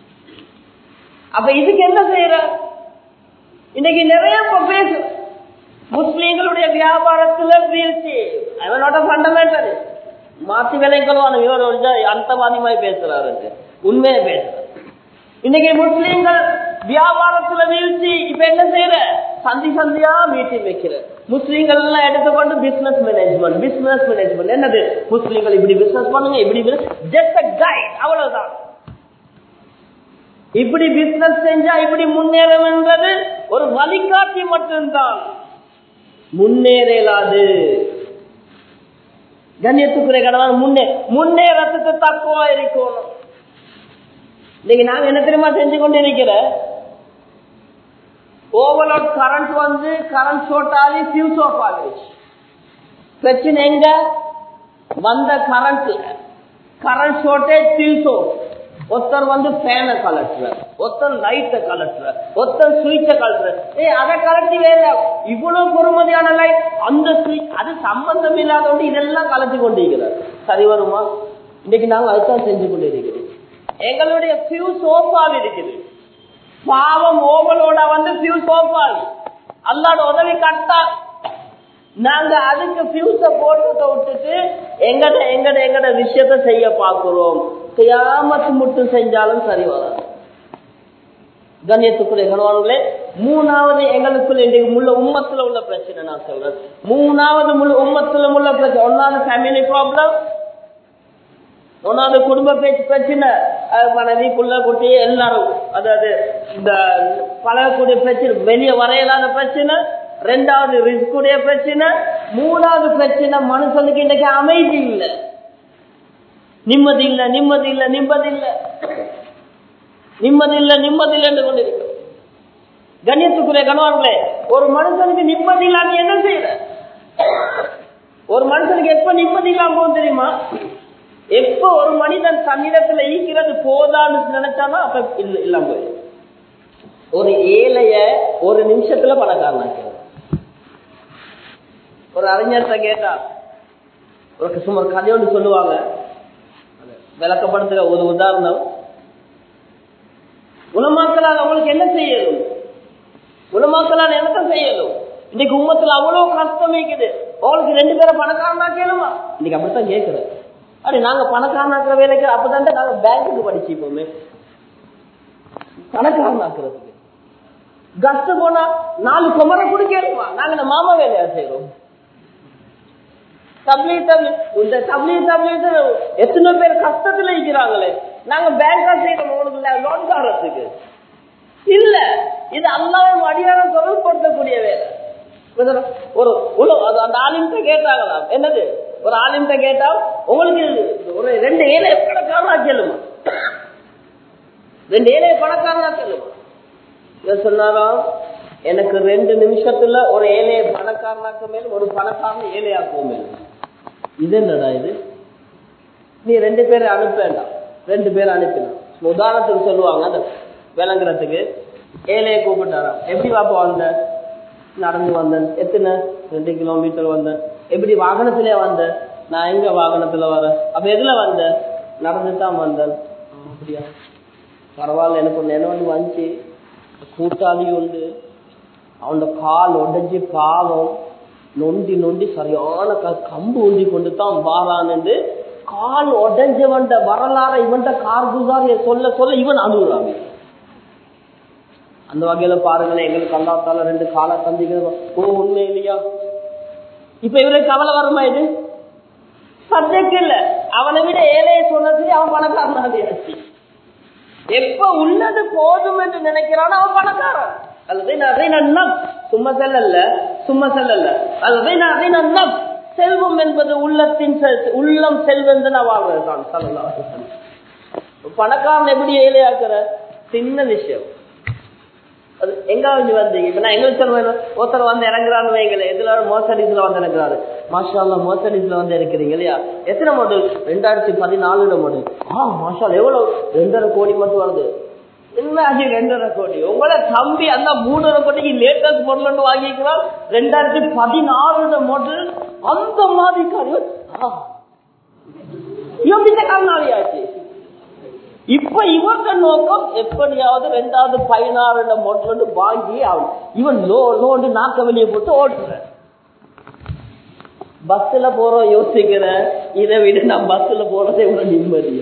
அப்ப இதுக்கு என்ன செய்யற இன்னைக்கு நிறைய பேசு முஸ்லீம்களுடைய வியாபாரத்துல வீழ்ச்சி அவனோட ஃபண்டமெண்டல் மாத்தி விலைகளும் இவர் அந்தவாதிமாய் பேசுறாரு உண்மையை பேசுறாரு இன்னைக்கு முஸ்லீம்கள் வியாபாரத்துல வீழ்ச்சி இப்ப என்ன செய்யற சந்தி சந்தியா மீட்டிங் வைக்கிற முஸ்லீம்கள் எல்லாம் எடுத்துக்கொண்டு பிசினஸ் மேனேஜ்மெண்ட் பிசினஸ் மேனேஜ்மெண்ட் என்னது முஸ்லீம்கள் இப்படி பிசினஸ் பண்ணுங்க இப்படி ஜஸ்ட் கைட் அவ்வளவுதான் இப்படி பிசினஸ் செஞ்சா இப்படி முன்னேறும் என்பது ஒரு வழிகாட்டி மட்டும்தான் முன்னேறலாது கண்ணியத்துக்குரிய கடவுள் முன்னே முன்னேறத்துக்கு தக்குவா இருக்கணும் இன்னைக்கு நாங்க என்ன தெரியுமா செஞ்சு கொண்டு இருக்கிற ஓவர்லோட் கரண்ட் வந்து கரண்ட் ஷார்ட் ஆகி ஃபியூஸ் ஆஃப் ஆகிடுச்சு பிரச்சனை எங்க வந்த கரண்ட்ல கரண்ட் ஷார்டேஜ் ஃபியூஸ் ஆஃப் ஒருத்தர் வந்து ஃபேனை கலட்டுற ஒருத்தர் லைட்டை கலட்டுற ஒருத்தர் சுவிட்சை கலட்டுற ஏ அதை கலட்டி வேற இவ்வளவு பொறுமதியான லைட் அந்த சுவிட்ச் அது சம்பந்தம் இல்லாதவங்க இதெல்லாம் கலட்டி கொண்டிருக்கிறார் சரி வருமா இன்னைக்கு நாங்க அதுதான் செஞ்சு கொண்டிருக்கிறோம் எங்களுடைய ஃபியூஸ் ஓப்பாக இருக்குது பாவம் ஓவலோட வந்து ஃபியூஸ் ஓப்பாது அல்லாட உதவி கட்டா நாங்க அதுக்கு ஃபியூஸ போட்டதை விட்டுட்டு எங்கட எங்கட எங்கட விஷயத்த செய்ய பாக்குறோம் கியாமத்து மட்டும் செஞ்சாலும் சரி வராது கண்ணியத்துக்குரிய கணவான்களே மூணாவது எங்களுக்குள்ள இன்றைக்கு முள்ள உம்மத்துல உள்ள பிரச்சனை நான் சொல்றேன் மூணாவது முழு உம்மத்துல உள்ள பிரச்சனை ஒன்னாவது ஃபேமிலி ப்ராப்ளம் ஒன்னாவது குடும்ப பேச்சு பிரச்சனை அஹ் மனைவிக்குள்ள குட்டி எல்லாரும் அதாவது இந்த பழகக்கூடிய பிரச்சனை வெளியே வரையலாத பிரச்சனை ரெண்டாவது ரிஸ்குடைய பிரச்சனை மூணாவது பிரச்சனை மனுஷனுக்கு இன்னைக்கு அமைதி இல்லை நிம்மதி இல்ல நிம்மதி இல்ல நிம்மதி இல்ல நிம்மதி இல்ல நிம்மதி இல்ல என்று கொண்டிருக்கிறோம் கண்ணியத்துக்குரிய கணவான்களே ஒரு மனுஷனுக்கு நிம்மதி இல்லாம என்ன செய்யற ஒரு மனுஷனுக்கு எப்ப நிம்மதி இல்லாம போகும் தெரியுமா எப்ப ஒரு மனிதன் தன்னிடத்துல ஈக்கிறது போதான்னு நினைச்சானா அப்ப இல்ல இல்லாம போயிடும் ஒரு ஏழைய ஒரு நிமிஷத்துல பணக்காரனாக்கிறது ஒரு அறிஞர்கிட்ட கேட்டா ஒரு சும்மா ஒரு கதை ஒன்று சொல்லுவாங்க விளக்கப்படுத்துற ஒரு உதாரணம் உலமாக்கலால் அவங்களுக்கு என்ன செய்யணும் உலமாக்கலால் என்னத்த செய்யணும் இன்னைக்கு உம்மத்துல அவ்வளவு கஷ்டம் இருக்குது அவங்களுக்கு ரெண்டு பேரும் பணக்காரனா கேளுமா இன்னைக்கு அப்படித்தான் கேட்கிறேன் அப்படி நாங்க பணக்காரனாக்குற வேலைக்கு அப்பதான் நாங்க பேங்க்குக்கு படிச்சுப்போமே பணக்காரனாக்குறதுக்கு கஷ்ட போனா நாலு குமரை கூட கேளுமா நாங்க இந்த மாமா வேலையா செய்யறோம் தப்லீ தப்லீ இந்த தப்லீ தப்லீ எத்தனை பேர் கஷ்டத்துல இருக்கிறாங்களே நாங்க பேங்கா செய்யறோம் உங்களுக்கு லோன் காரத்துக்கு இல்ல இது அல்லாவும் அடியாரம் தொடர்படுத்தக்கூடிய வேலை ஒரு அந்த ஆலிம்கிட்ட கேட்டாங்களா என்னது ஒரு ஆலிம்கிட்ட கேட்டா உங்களுக்கு ஒரு ரெண்டு ஏழை பணக்காரனா கேளுமா ரெண்டு ஏழை பணக்காரனா கேளுமா சொன்னாராம் எனக்கு ரெண்டு நிமிஷத்துல ஒரு ஏழைய பணக்காரனாக்க மேலும் ஒரு பணக்காரன் ஏழையாக்குவோம் மேலும் இது என்னடா இது நீ ரெண்டு பேரை அனுப்பேண்டாம் ரெண்டு பேர் அனுப்பினான் உதாரணத்துக்கு சொல்லுவாங்க அந்த விளங்குறதுக்கு ஏழையை கூப்பிட்டாராம் எப்படி வாப்பா வந்த நடந்து வந்தேன் எத்தனை ரெண்டு கிலோமீட்டர் வந்தேன் எப்படி வாகனத்திலே வந்தேன் நான் எங்க வாகனத்துல வரேன் அப்ப எதுல வந்தேன் நடந்து தான் வந்தேன் அப்படியா பரவாயில்ல எனக்கு ஒன்று என்ன ஒன்று வந்துச்சு கூட்டாளி உண்டு அவனோட கால் உடஞ்சி பாவம் நொண்டி நொண்டி சரியான கம்பு உண்டி கொண்டு தான் வாரான்னு கால் உடஞ்சவன் வரலாற இவன் கார் குசாரிய சொல்ல சொல்ல இவன் அழுகுறாங்க அந்த வகையில பாருங்களேன் எங்களுக்கு அல்லாத்தால ரெண்டு காலை தந்திக்கிறது ஓ உண்மை இல்லையா இப்ப இவருக்கு கவலை வருமா இது சப்ஜெக்ட் இல்ல அவனை விட ஏழைய சொன்னது அவன் பணக்காரனாச்சு எப்ப உள்ளது போதும் என்று நினைக்கிறானோ அவன் பணக்காரன் அல்லது சும்மா செல்லல்ல சும்மா செல்லல்ல அல்லது செல்வம் என்பது உள்ளத்தின் உள்ளம் செல்வம் வாழ்வதுதான் சொல்லலாம் பணக்காரன் எப்படி ஏழையாக்குற சின்ன விஷயம் அது எங்க வந்து வந்தீங்க இப்ப நான் எங்களுக்கு சொல்லுவேன் ஒருத்தர் வந்து இறங்குறான்னு வைங்களேன் எதுல மோசடிஸ்ல வந்து இறங்குறாரு மாஷா மோசடிஸ்ல வந்து இருக்கிறீங்க இல்லையா எத்தனை மாடல் ரெண்டாயிரத்தி பதினாலு மாடல் ஆ மாஷா எவ்வளவு ரெண்டரை கோடி மட்டும் வருது என்ன ஆச்சு ரெண்டரை கோடி உங்களோட தம்பி அந்த மூணரை கோடிக்கு லேட்டஸ்ட் மாடல் வாங்கிக்கிறான் ரெண்டாயிரத்தி பதினாலு மாடல் அந்த மாதிரி காரியம் எப்படி காரணாளியாச்சு இப்ப இவர்த நோக்கம் எப்படியாவது ரெண்டாவது பதினாறு மொட்டு வாங்கி ஆகும் இவன் லோ லோண்டு நாக்க வெளியே போட்டு ஓட்டுற பஸ்ல போறோம் யோசிக்கிற இதை விட நான் பஸ்ல போறதே இவ்வளவு நிம்மதி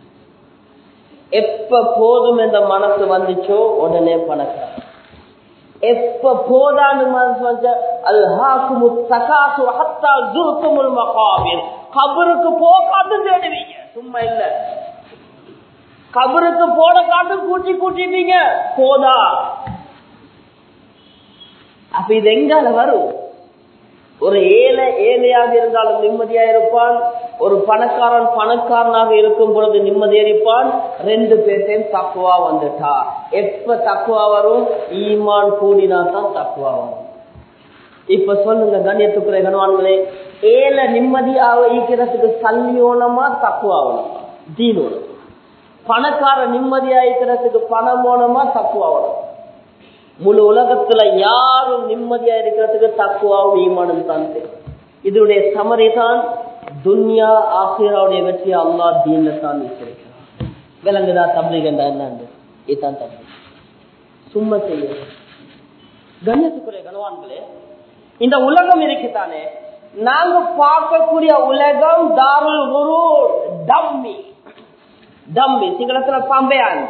எப்ப போதும் இந்த மனசு வந்துச்சோ உடனே பணக்கார எப்ப போதான்னு மனசு வந்த அல்ஹாக்குமு தகாசு ஹத்தா ஜுர்குமுல் மகாபிர் கபருக்கு போகாது தேடுவீங்க சும்மா இல்ல கபருக்கு போட காட்டு கூட்டி கூட்டிட்டீங்க போதா அப்ப இது எங்கால வரும் ஒரு ஏழை ஏழையாக இருந்தாலும் நிம்மதியா இருப்பான் ஒரு பணக்காரன் பணக்காரனாக இருக்கும் பொழுது நிம்மதியா இருப்பான் ரெண்டு பேர்த்தையும் தக்குவா வந்துட்டா எப்ப தக்குவா வரும் ஈமான் கூடினா தான் தக்குவா வரும் இப்ப சொல்லுங்க கண்ணியத்துக்குரிய கணவான்களே ஏழை நிம்மதியாக ஈக்கிறதுக்கு சல்லியோனமா தக்குவாகணுமா தீனோனம் பணக்கார நிம்மதியா இருக்கிறதுக்கு பணம் ஓனமா தக்குவாகணும் முழு உலகத்துல யாரும் நிம்மதியா இருக்கிறதுக்கு தக்குவாவும் ஈமானும் தான் தேவை இதனுடைய சமரி தான் துன்யா ஆசிராவுடைய வெற்றி அல்லா தீன்ல தான் வச்சிருக்கிறான் விலங்குதா தப்ளிகண்டா என்னண்டு இதுதான் தப்ளிக் சும்மா செய்ய கண்ணியத்துக்குரிய கனவான்களே இந்த உலகம் இருக்குதானே நாங்க பார்க்கக்கூடிய உலகம் தாருல் குரு டம்மி டம்மி சிங்களத்துல பம்பையாங்க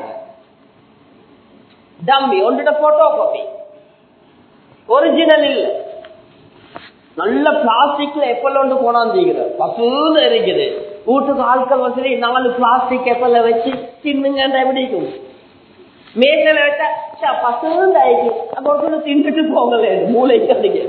டம்மி ஒன்றுட போட்டோ காப்பி ஒரிஜினல் இல்ல நல்ல பிளாஸ்டிக்ல எப்பல்ல ஒன்று கொண்டாந்துக்கிற பசுன்னு இருக்குது வீட்டுக்கு ஆட்கள் வசதி நாலு பிளாஸ்டிக் எப்பல்ல வச்சு தின்னுங்க எப்படி இருக்கும் மேசல வச்சா பசுன்னு ஆயிடுச்சு அப்ப தின்னுட்டு போங்களே மூளைக்கு அதுக்கு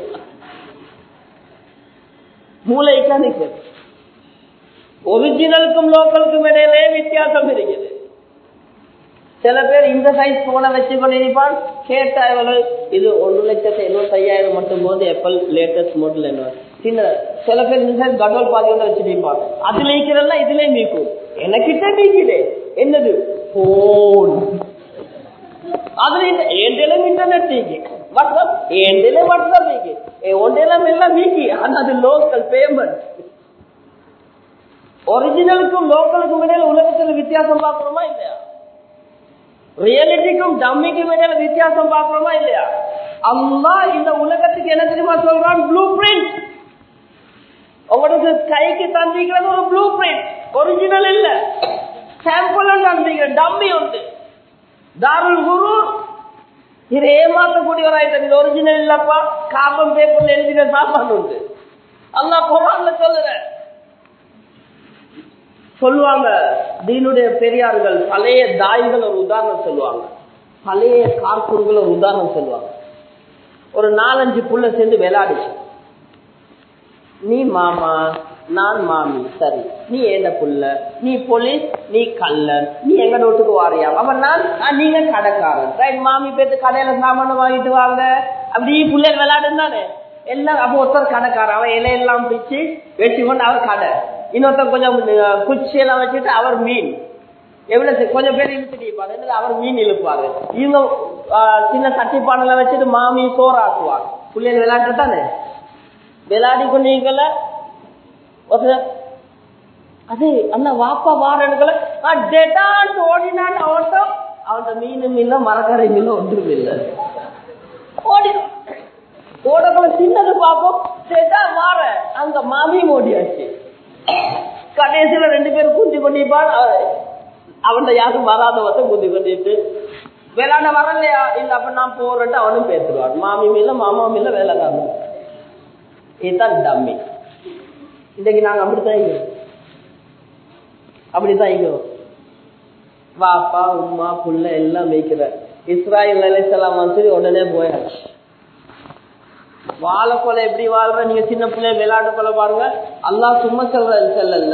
மூளைக்கு அதுக்கு ஒரிஜினலுக்கும் லோக்கலுக்கும் இடையிலே வித்தியாசம் இருக்குது சில பேர் இந்த சைஸ் போனை வச்சு கொண்டிருப்பான் கேட்டா எவ்வளவு இது ஒன்று லட்சத்து எழுபத்தி ஐயாயிரம் மட்டும் போது எப்பல் லேட்டஸ்ட் மாடல் என்ன சின்ன சில பேர் இந்த சைஸ் கடவுள் பாதி ஒன்று வச்சுருப்பாங்க அதுல இருக்கிறதெல்லாம் இதுலயே மீக்கும் எனக்கிட்ட மீக்குது என்னது போன் அதுல ஏண்டில இன்டர்நெட் மீக்கு வாட்ஸ்அப் ஏண்டில வாட்ஸ்அப் மீக்கு ஒன்றெல்லாம் எல்லாம் மீக்கி ஆனா அது லோக்கல் பேமெண்ட் ஒரிஜினலுக்கும் லோக்கலுக்கும் இடையில உலகத்துல வித்தியாசம் பார்க்கணுமா இல்லையா ரியாலிட்டிக்கும் டம்மிக்கும் இடையில வித்தியாசம் பார்க்கணுமா இல்லையா அம்மா இந்த உலகத்துக்கு என்ன தெரியுமா சொல்றான் ப்ளூ பிரிண்ட் உங்களுக்கு கைக்கு தந்திக்கிறது ஒரு ப்ளூ பிரிண்ட் ஒரிஜினல் இல்ல சாம்பிள் ஒன்று தந்திக்கிற டம்மி உண்டு தாருல் குரு இது ஏமாற்றக்கூடிய ஒரு ஐட்டம் இது ஒரிஜினல் இல்லப்பா காப்பம் பேப்பர்ல எழுதின சாப்பாடு உண்டு அல்லா குரான்ல சொல்லுறேன் சொல்லுவாங்க தீனுடைய பெரியார்கள் பழைய தாய்கள் ஒரு உதாரணம் சொல்லுவாங்க பழைய கார்கூர்கள் ஒரு உதாரணம் சொல்லுவாங்க ஒரு நாலஞ்சு புள்ள சேர்ந்து விளையாடிச்சு நீ மாமா நான் மாமி சரி நீ ஏண்ட புள்ள நீ போலீஸ் நீ கல்லன் நீ எங்க வீட்டுக்கு வாரியா அப்ப நான் நீங்க கடைக்காரன் ரைட் மாமி பேத்து கடையில சாமான வாங்கிட்டு வாங்க அப்படி புள்ளைகள் விளையாடுன்னு தானே எல்லாம் அப்போ ஒருத்தர் கடைக்காரன் அவன் இலையெல்லாம் பிச்சு வெட்டி கொண்டு அவர் கடை இன்னொருத்தர் கொஞ்சம் குச்சியெல்லாம் வச்சுட்டு அவர் மீன் எவ்வளவு கொஞ்சம் பேர் இழுத்துட்டு இருப்பாரு அவர் மீன் இழுப்பாரு இவங்க சின்ன சட்டி பானைல வச்சுட்டு மாமி சோறு ஆக்குவாங்க பிள்ளைங்க விளையாட்டு தானே விளையாடி கொண்டீங்கல்ல அது அந்த வாப்பா வாரனுக்குள்ள ஓடினான் ஓட்டம் அவன் மீனும் இல்ல மரக்கரையும் இல்ல ஒன்றும் இல்ல ஓடி ஓடக்குள்ள சின்னது பார்ப்போம் சேட்டா வார அங்க மாமியும் ஓடியாச்சு கடைசியில ரெண்டு பேரும் கூட்டி கொண்டிருப்பான் அவன் யாரும் வராத வந்து கூட்டி கொண்டிட்டு வேளாண் வரலையா இல்ல அப்ப நான் போறேன்ட்டு அவனும் பேசுவான் மாமியும் இல்ல மாமாவும் இல்ல வேலைக்காரனும் இதுதான் டம்மி இன்னைக்கு நாங்க அப்படித்தான் இருக்கிறோம் அப்படித்தான் இருக்கிறோம் வாப்பா உமா புள்ள எல்லாம் மேய்க்கிற இஸ்ராயல் அலைசலாம் வந்து உடனே போயாச்சு வாழ கொலை எப்படி வாழ்ற நீங்க சின்ன பிள்ளை விளையாட்டு கொலை பாருங்க அல்லா சும்மா செல்ற செல்லல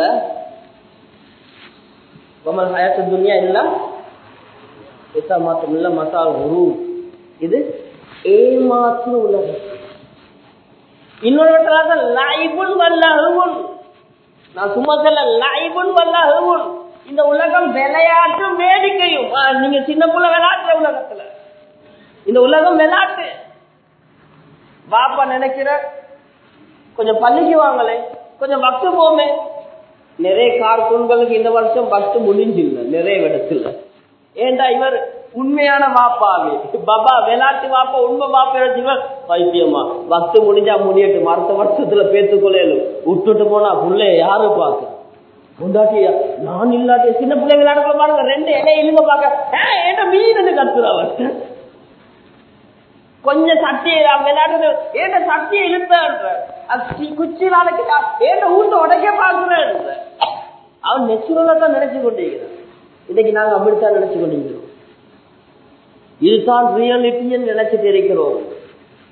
கமல் ஹயாத்து துனியா இல்ல இத்தா மாத்தம் இல்ல மசால் உரு இது ஏமாத்து உலகம் இன்னொரு இடத்துல லைபுன் வல்ல அருவன் நான் சும்மா சொல்ல லைபுன் வல்ல அருவன் இந்த உலகம் விளையாட்டும் வேடிக்கையும் நீங்க சின்ன புள்ள விளையாட்டுற உலகத்துல இந்த உலகம் விளையாட்டு பாப்பா நினைக்கிற கொஞ்சம் பள்ளிக்கு வாங்கலே கொஞ்சம் பக்து போமே நிறைய கார்கூன்களுக்கு இந்த வருஷம் பக்து முடிஞ்சில்ல நிறைய இடத்துல ஏண்டா இவர் உண்மையான வாப்பாவே பாபா விளையாட்டு வாப்பா உண்மை வாப்பா வைத்தியமா பக்து முடிஞ்சா முடியட்டும் அடுத்த வருஷத்துல பேத்துக்கொள்ளையிலும் விட்டுட்டு போனா புள்ளைய யாரு பாக்க முண்டாட்டி நான் இல்லாட்டி சின்ன பிள்ளை விளையாட பாருங்க ரெண்டு இலைய இழுங்க பாக்க ஏன்டா மீன் கத்துறவன் கொஞ்சம் சட்டியை விளையாடுறது ஏட்ட சட்டியை இழுத்த குச்சி நாளைக்கு ஏட்ட ஊட்ட உடைக்க பாக்குறேன் அவன் நெச்சுரலா தான் நினைச்சு கொண்டிருக்கிறான் இன்னைக்கு நாங்க அப்படித்தான் நினைச்சு கொண்டிருக்கிறோம் இதுதான் ரியாலிட்டின்னு நினைச்சிட்டு இருக்கிறோம்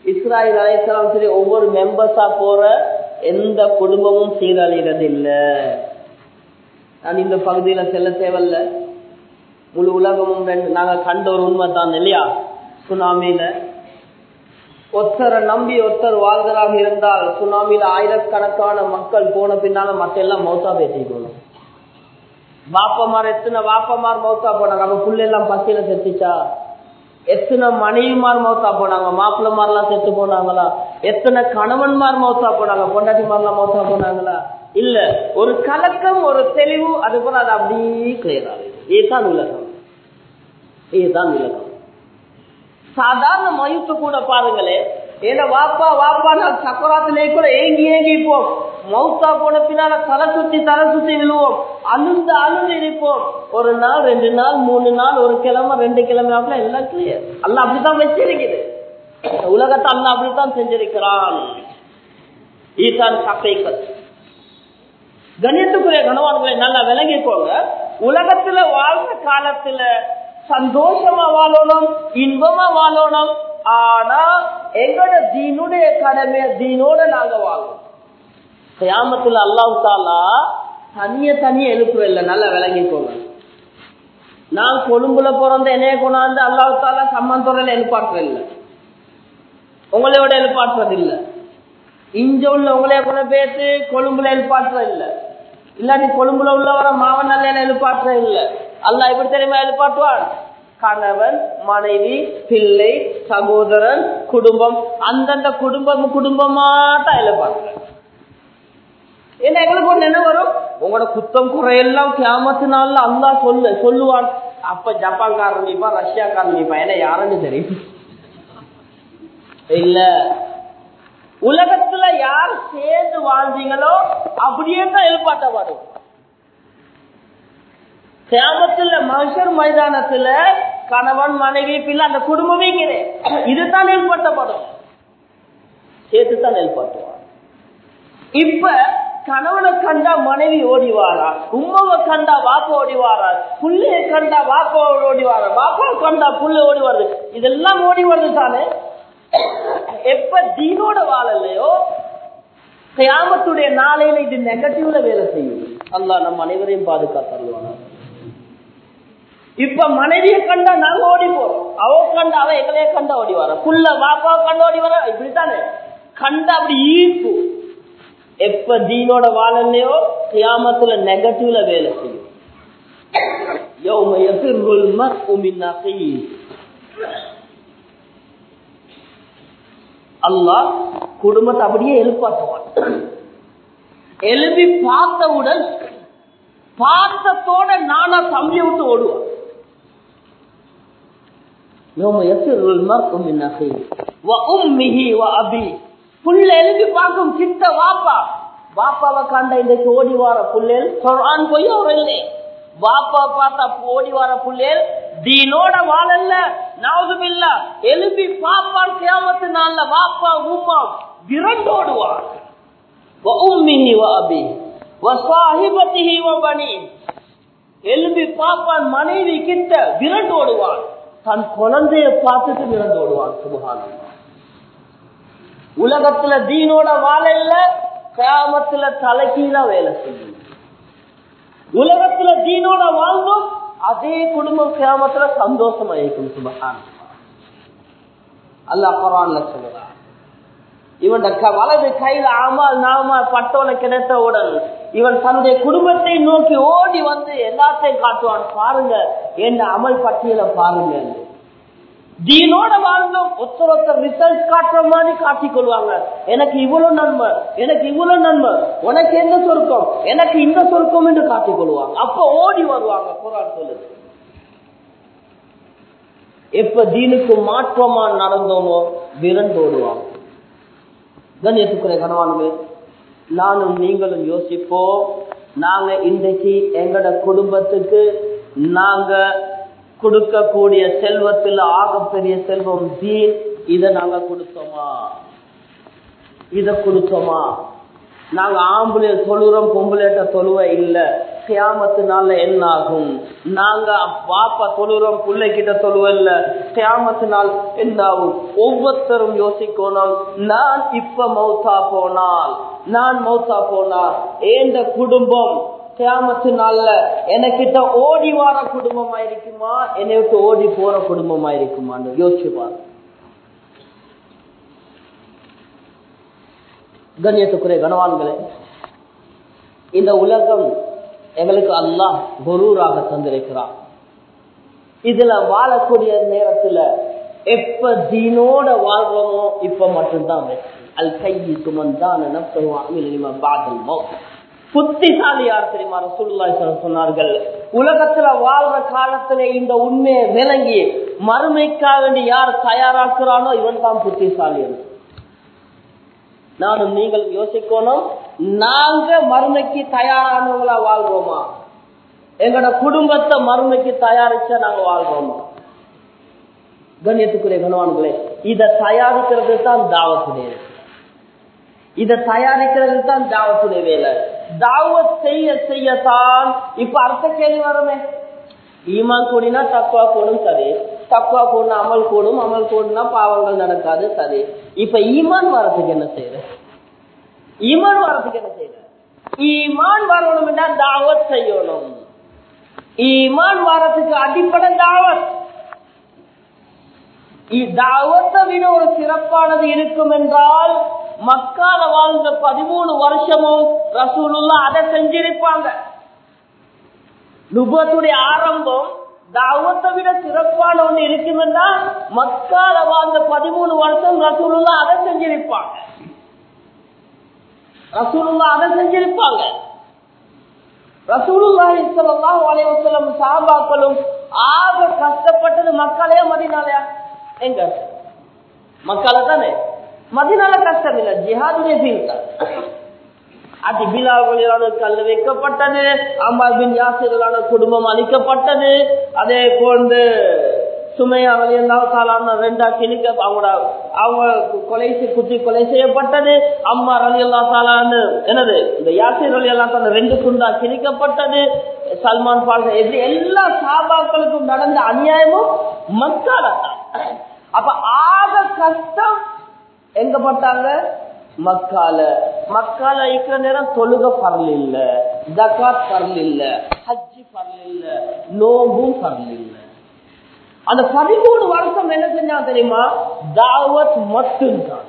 இஸ்ராயல் அலைசலாம் சரி ஒவ்வொரு மெம்பர்ஸா போற எந்த குடும்பமும் சீரழிகிறது இல்ல நான் இந்த பகுதியில செல்ல தேவையில்ல முழு உலகமும் ரெண்டு நாங்க கண்ட ஒரு உண்மை தான் இல்லையா சுனாமியில ஒருத்தரை நம்பி ஒருத்தர் வாழ்வதாக இருந்தால் சுனாமியில ஆயிரக்கணக்கான மக்கள் போன பின்னால மத்த எல்லாம் மௌத்தா பேசிக்கணும் வாப்பமார் எத்தனை வாப்பமார் மௌத்தா போனாங்க அவன் புள்ள எல்லாம் பசியில செத்துச்சா எத்தனை மனைவிமார் மௌத்தா போனாங்க மாப்பிள்ளமார்லாம் செத்து போனாங்களா எத்தனை கணவன்மார் மௌத்தா போனாங்க பொண்டாட்டிமார்லாம் மௌத்தா போனாங்களா இல்ல ஒரு கலக்கம் ஒரு தெளிவு அது போல அது அப்படியே கிளியர் ஆகுது இதுதான் உலகம் இதுதான் உலகம் சாதாரண மயுத்து கூட பாருங்களே ஏன்னா வாப்பா வாப்பா நான் சக்கராத்திலே கூட ஏங்கி ஏங்கி இருப்போம் மௌத்தா போன பின்னால தலை சுத்தி தலை சுத்தி விழுவோம் அழுந்து அழுந்து இருப்போம் ஒரு நாள் ரெண்டு நாள் மூணு நாள் ஒரு கிழமை ரெண்டு கிழமை அப்படிலாம் எல்லாம் கிளியர் அல்ல அப்படித்தான் வச்சிருக்குது உலகத்தை அல்ல அப்படித்தான் செஞ்சிருக்கிறான் ஈசான் சக்கைகள் கணியத்துக்குரிய கணவான்களை நல்லா விளங்கிக்கோங்க உலகத்துல வாழ்ந்த காலத்துல சந்தோஷமா வாழணும் இன்பமா வாழணும் ஆனா எங்களோட தீனுடைய கடமைய தீனோட நாங்க வாழணும் கியாமத்துல அல்லாஹ் தாலா தனிய தனிய எழுப்புறதில்ல நல்லா விளங்கிக்கோங்க நான் கொழும்புல பிறந்த என்னைய கொண்டாந்து அல்லாஹ் தாலா சம்மந்தோரையில எழுப்பாட்டுறது இல்ல உங்களோட எழுப்பாட்டுறது இல்ல இங்க உள்ள உங்களைய கொண்டு பேசி கொழும்புல எழுப்பாட்டுறது இல்ல இல்லாட்டி கொழும்புல உள்ளவர மாவன் நல்ல எழுப்பாட்டுறது இல்ல அல்லா எப்படி தெரியுமா எழுப்பாட்டுவான் கணவன் மனைவி பிள்ளை சகோதரன் குடும்பம் அந்தந்த குடும்பம் குடும்பமா தான் எழுப்பாட்டுற என்ன எங்களுக்கு ஒண்ணு என்ன வரும் உங்களோட குத்தம் குறையெல்லாம் கியாமத்து நாள்ல அல்லா சொல்லு சொல்லுவான் அப்ப ஜப்பான்காரன் நிப்பா ரஷ்யாக்காரன் நிப்பா ஏன்னா யாருன்னு தெரியும் இல்ல உலகத்துல யார் சேர்ந்து வாழ்ந்தீங்களோ அப்படியே தான் எழுப்பாட்டப்படும் கியாமத்துல மனுஷர் மைதானத்துல கணவன் மனைவி பிள்ளை அந்த குடும்பமே இதுதான் ஏற்பட்டப்படும் சேர்த்து தான் ஏற்பட்டுவான் இப்ப கணவனை கண்டா மனைவி ஓடிவாரா உமாவை கண்டா வாப்ப ஓடிவாரா புள்ளைய கண்டா வாப்பா ஓடிவாரா வாப்பா கண்டா புள்ள ஓடி வருது இதெல்லாம் ஓடி வருது தானே எப்ப தீனோட வாழலையோ கியாமத்துடைய நாளையில இது நெகட்டிவ்ல வேலை செய்யும் அல்லா நம்ம அனைவரையும் பாதுகாத்தருவாங்க இப்ப மனைவியை கண்டா நாங்க ஓடி போறோம் அவ கண்டா அவ எங்களையே கண்டா ஓடி வர புள்ள வாப்பாவை கண்டா ஓடி வர இப்படித்தானே கண்டா அப்படி ஈர்ப்பு எப்ப தீனோட வாழலையோ கியாமத்துல நெகட்டிவ்ல வேலை செய்யும் அல்லாஹ் குடும்பத்தை அப்படியே எழுப்பாட்டுவான் எழுப்பி பார்த்தவுடன் பார்த்தத்தோட நானா தம்பியை விட்டு ஓடுவான் புள்ள எழுப்பி பார்க்கும் சித்த வாப்பா வாப்பாவை கண்ட இன்றைக்கு ஓடி வார புள்ளேல் சொல்றான் போய் அவர் இல்லை வாப்பா பார்த்தா ஓடி வார புள்ளேல் தீனோட வாழல்ல நாவதுமில்ல எழுப்பி பாப்பான் கியாமத்து நாள்ல வாப்பா உமா விரண்டோடுவான் எழுப்பி பாப்பான் மனைவி கிட்ட விரண்டோடுவான் தன் குழந்தைய பார்த்துட்டு விரண்டோடுவான் சுபகானம் உலகத்துல தீனோட வாழல்ல கிராமத்துல தலைக்கீழ வேலை செய்யும் உலகத்துல தீனோட வாழ்ந்தோம் அதே குடும்பம் கிராமத்துல சந்தோஷமா இருக்கும் சுபகான் அல்ல குரான்ல சொல்லுறான் இவன் வலது கையில ஆமால் நாமால் பட்டோல கிடைத்தவுடன் இவன் தன்னுடைய குடும்பத்தை நோக்கி ஓடி வந்து எல்லாத்தையும் காட்டுவான் பாருங்க என்ன அமல் பட்டியலை பாருங்க தீனோட வாழ்ந்தோம் ஒருத்தர் ஒருத்தர் ரிசல்ட் காட்டுற மாதிரி காட்டிக் கொள்வாங்க எனக்கு இவ்வளவு நன்மை எனக்கு இவ்வளவு நன்மை உனக்கு என்ன சொருக்கம் எனக்கு இந்த சொருக்கம் என்று காட்டிக் கொள்வாங்க அப்ப ஓடி வருவாங்க குரான் சொல்லுது எப்ப தீனுக்கு மாற்றமா நடந்தோமோ விரண்டு ஓடுவாங்க கண்ணியத்துக்குரிய கனவானுமே நானும் நீங்களும் யோசிப்போம் நாங்க இன்றைக்கு எங்கட குடும்பத்துக்கு நாங்க கொடுக்கக்கூடிய செல்வத்தில் ஆகப்பெரிய செல்வம் தீன் இதை நாங்க கொடுத்தோமா இத கொடுத்தோமா நாங்க ஆம்பளை தொழுறோம் பொம்பளைட்ட தொழுவ இல்ல கியாமத்து நாள்ல என்ன ஆகும் நாங்க பாப்பா தொழுறோம் பிள்ளை கிட்ட தொழுவல்ல கியாமத்து நாள் என்ன ஆகும் ஒவ்வொருத்தரும் யோசிக்கணும் நான் இப்ப மௌத்தா போனால் நான் மௌத்தா போனால் ஏந்த குடும்பம் கியாமத்து நாள்ல எனக்கிட்ட ஓடி வார குடும்பமா இருக்குமா என்னை விட்டு ஓடி போற குடும்பமா இருக்குமான்னு யோசிச்சு பாருங்க கண்ணியத்துக்குரிய கனவான்களே இந்த உலகம் எங்களுக்கு அல்லாஹ் குரூராக தந்திருக்கிறான் இதுல வாழக்கூடிய நேரத்துல எப்ப தீனோட வாழ்றோமோ இப்ப மட்டும்தான் வெற்றி அல் கையி சுமந்தான பாதல் புத்திசாலி யார் தெரியுமா ரசூலுல்லாஹி சொன்னார்கள் உலகத்துல வாழ்ற காலத்துல இந்த உண்மையை விளங்கி மறுமைக்காக வேண்டி யார் தயாராக்குறானோ இவன் தான் புத்திசாலி என்று நானும் நீங்கள் யோசிக்கணும் நாங்க மறுமைக்கு தயாரானவங்களா வாழ்வோமா எங்களோட குடும்பத்தை மறுமைக்கு தயாரிச்சா நாங்க வாழ்வோமா கண்ணியத்துக்குரிய கனவான்களே இதை தயாரிக்கிறது தான் தாவத்துடைய இதை தயாரிக்கிறது தான் தாவத்துடைய வேலை தாவத் செய்ய செய்யத்தான் இப்ப அடுத்த கேள்வி வருமே ஈமான் கூடினா தக்குவா கூடும் சரி தக்குவா கூடினா அமல் கூடும் அமல் கூடுனா பாவங்கள் நடக்காது சரி இப்ப ஈமான் வரத்துக்கு என்ன செய்யற ஈமான் வரத்துக்கு என்ன செய்யற ஈமான் வரணும்னா தாவத் செய்யணும் ஈமான் வரத்துக்கு அடிப்படை தாவத் தாவத்தை விட ஒரு சிறப்பானது இருக்கும் என்றால் மக்கால வாழ்ந்த பதிமூணு வருஷமும் ரசூலுல்லா அதை செஞ்சிருப்பாங்க நுபத்துடைய ஆரம்பம் தாவத்தை விட சிறப்பான ஒண்ணு இருக்குமென்னா மக்கால வாழ்ந்த பதிமூணு வருஷம் ரசூலுல்லா அதை செஞ்சிருப்பாங்க ரசூலுல்லா அதை செஞ்சிருப்பாங்க ரசூலுல்லாஹி ஸல்லல்லாஹு அலைஹி வஸல்லம் சஹாபாக்களும் ஆக கஷ்டப்பட்டது மக்களே மதினாலயா எங்க மக்கால தானே மதினால கஷ்டம் இல்ல ஜிஹாதுடைய ஃபீல் தான் அது பிலாவளியான கல் வைக்கப்பட்டது அம்மார் பின் யாசிரலான குடும்பம் அளிக்கப்பட்டது அதே போன்று சுமையா வழியெல்லாம் ரெண்டா கிணிக்க அவங்களோட அவங்க கொலை குத்தி கொலை செய்யப்பட்டது அம்மா ரலி அல்லா தாலான்னு என்னது இந்த யாசிர் அலி அல்லா தால ரெண்டு குண்டா கிணிக்கப்பட்டது சல்மான் பால் எப்படி எல்லா சாபாக்களுக்கும் நடந்த அநியாயமும் மக்கால அப்ப ஆக கஷ்டம் எங்க பட்டாங்க மக்கால மக்கால இருக்கிற நேரம் தொழுக பரல் இல்ல ஜக்காத் பரல் இல்ல ஹஜ்ஜி பரல் இல்ல நோம்பும் பரல் இல்ல அந்த பதிமூணு வருஷம் என்ன செஞ்சாங்க தெரியுமா தாவத் மட்டும்தான்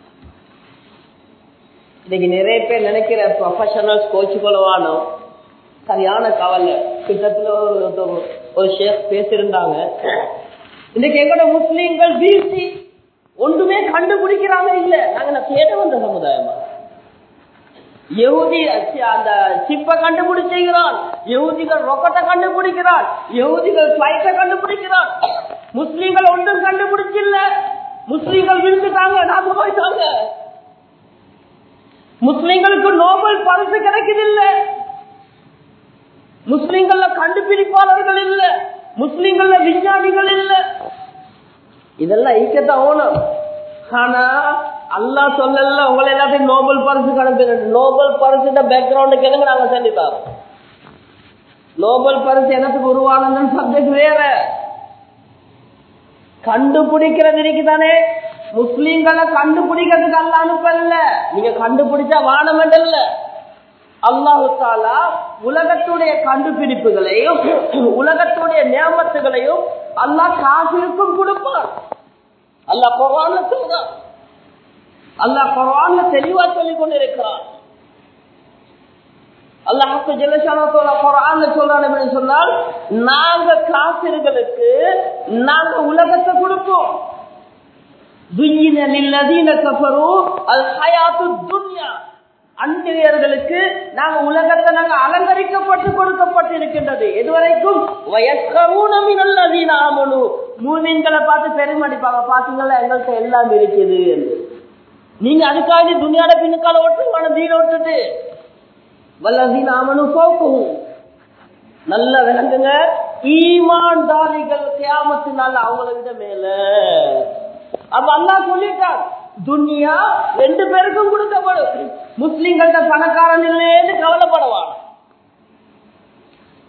இன்னைக்கு நிறைய பேர் நினைக்கிற ப்ரொஃபஷனல்ஸ் கோச்சு கொலவானோ சரியான கவலை கிட்டத்துல ஒரு ஷேக் பேசியிருந்தாங்க இன்னைக்கு எங்களோட முஸ்லீம்கள் வீழ்ச்சி ஒன்றுமே கண்டுபிடிக்கிறாங்க இல்ல நாங்க தேட வந்த சமுதாயமா யகுதி அந்த சிப்ப கண்டுபிடிச்சுகிறான் யகுதிகள் ரொக்கத்தை கண்டுபிடிக்கிறான் யகுதிகள் பிளைட்டை கண்டுபிடிக்கிறான் முஸ்லீம்கள் ஒன்றும் கண்டுபிடிச்சில்ல முஸ்லீம்கள் விழுந்துட்டாங்க நாங்க போயிட்டாங்க முஸ்லீம்களுக்கு நோபல் பரிசு கிடைக்குது இல்ல முஸ்லீம்கள்ல கண்டுபிடிப்பாளர்கள் இல்ல முஸ்லீம்கள்ல விஞ்ஞானிகள் இல்ல இதெல்லாம் ஈக்கத்தான் ஓணும் ஆனா அல்லா சொல்லல உங்களை எல்லாத்தையும் நோபல் பரிசு கணக்கு நோபல் பரிசு பேக்ரவுண்டுக்கு எதுங்க நாங்க செஞ்சுட்டார் நோபல் பரிசு எனக்கு உருவானதுன்னு சப்ஜெக்ட் வேற கண்டுபிடிக்கிறது இருக்குதானே முஸ்லீம்களை கண்டுபிடிக்கிறதுக்கு அல்ல அனுப்பல நீங்க கண்டுபிடிச்சா வானமெண்டல்ல அல்லாஹு தாலா உலகத்துடைய கண்டுபிடிப்புகளையும் உலகத்துடைய நியமத்துகளையும் அல்லாஹ் காசிருக்கும் கொடுப்பான் அல்லாஹ் குரான்ல சொல்றான் அல்லாஹ் குரான்ல தெளிவா சொல்லிக் கொண்டிருக்கிறான் அல்லாஹு ஜெலசானத்தோட குரான்ல சொல்றான் சொன்னால் நாங்க காசிர்களுக்கு நாங்க உலகத்தை கொடுப்போம் அன்றையர்களுக்கு நாங்க உலகத்தை நாங்க அலங்கரிக்கப்பட்டு கொடுக்கப்பட்டு இருக்கின்றது இதுவரைக்கும் வயக்கரூனமினல்லதீனாமனு மூமின்களை பார்த்து பெருமடிப்பாங்க பாத்தீங்களா எங்கள்கிட்ட எல்லாம் இருக்குது என்று நீங்க அதுக்காக துணியாட பின்னுக்கால ஓட்டுமான தீன விட்டுட்டு வல்லதீனாமனு போக்கும் நல்ல விளங்குங்க ஈமான்தாரிகள் கியாமத்தினால அவங்களை விட மேல அப்ப அல்லா சொல்லிட்டான் துன்யா ரெண்டு பேருக்கும் கொடுக்கப்படும் முஸ்லிம்கள்ட்ட பணக்காரன் இல்லைன்னு கவலைப்படுவான்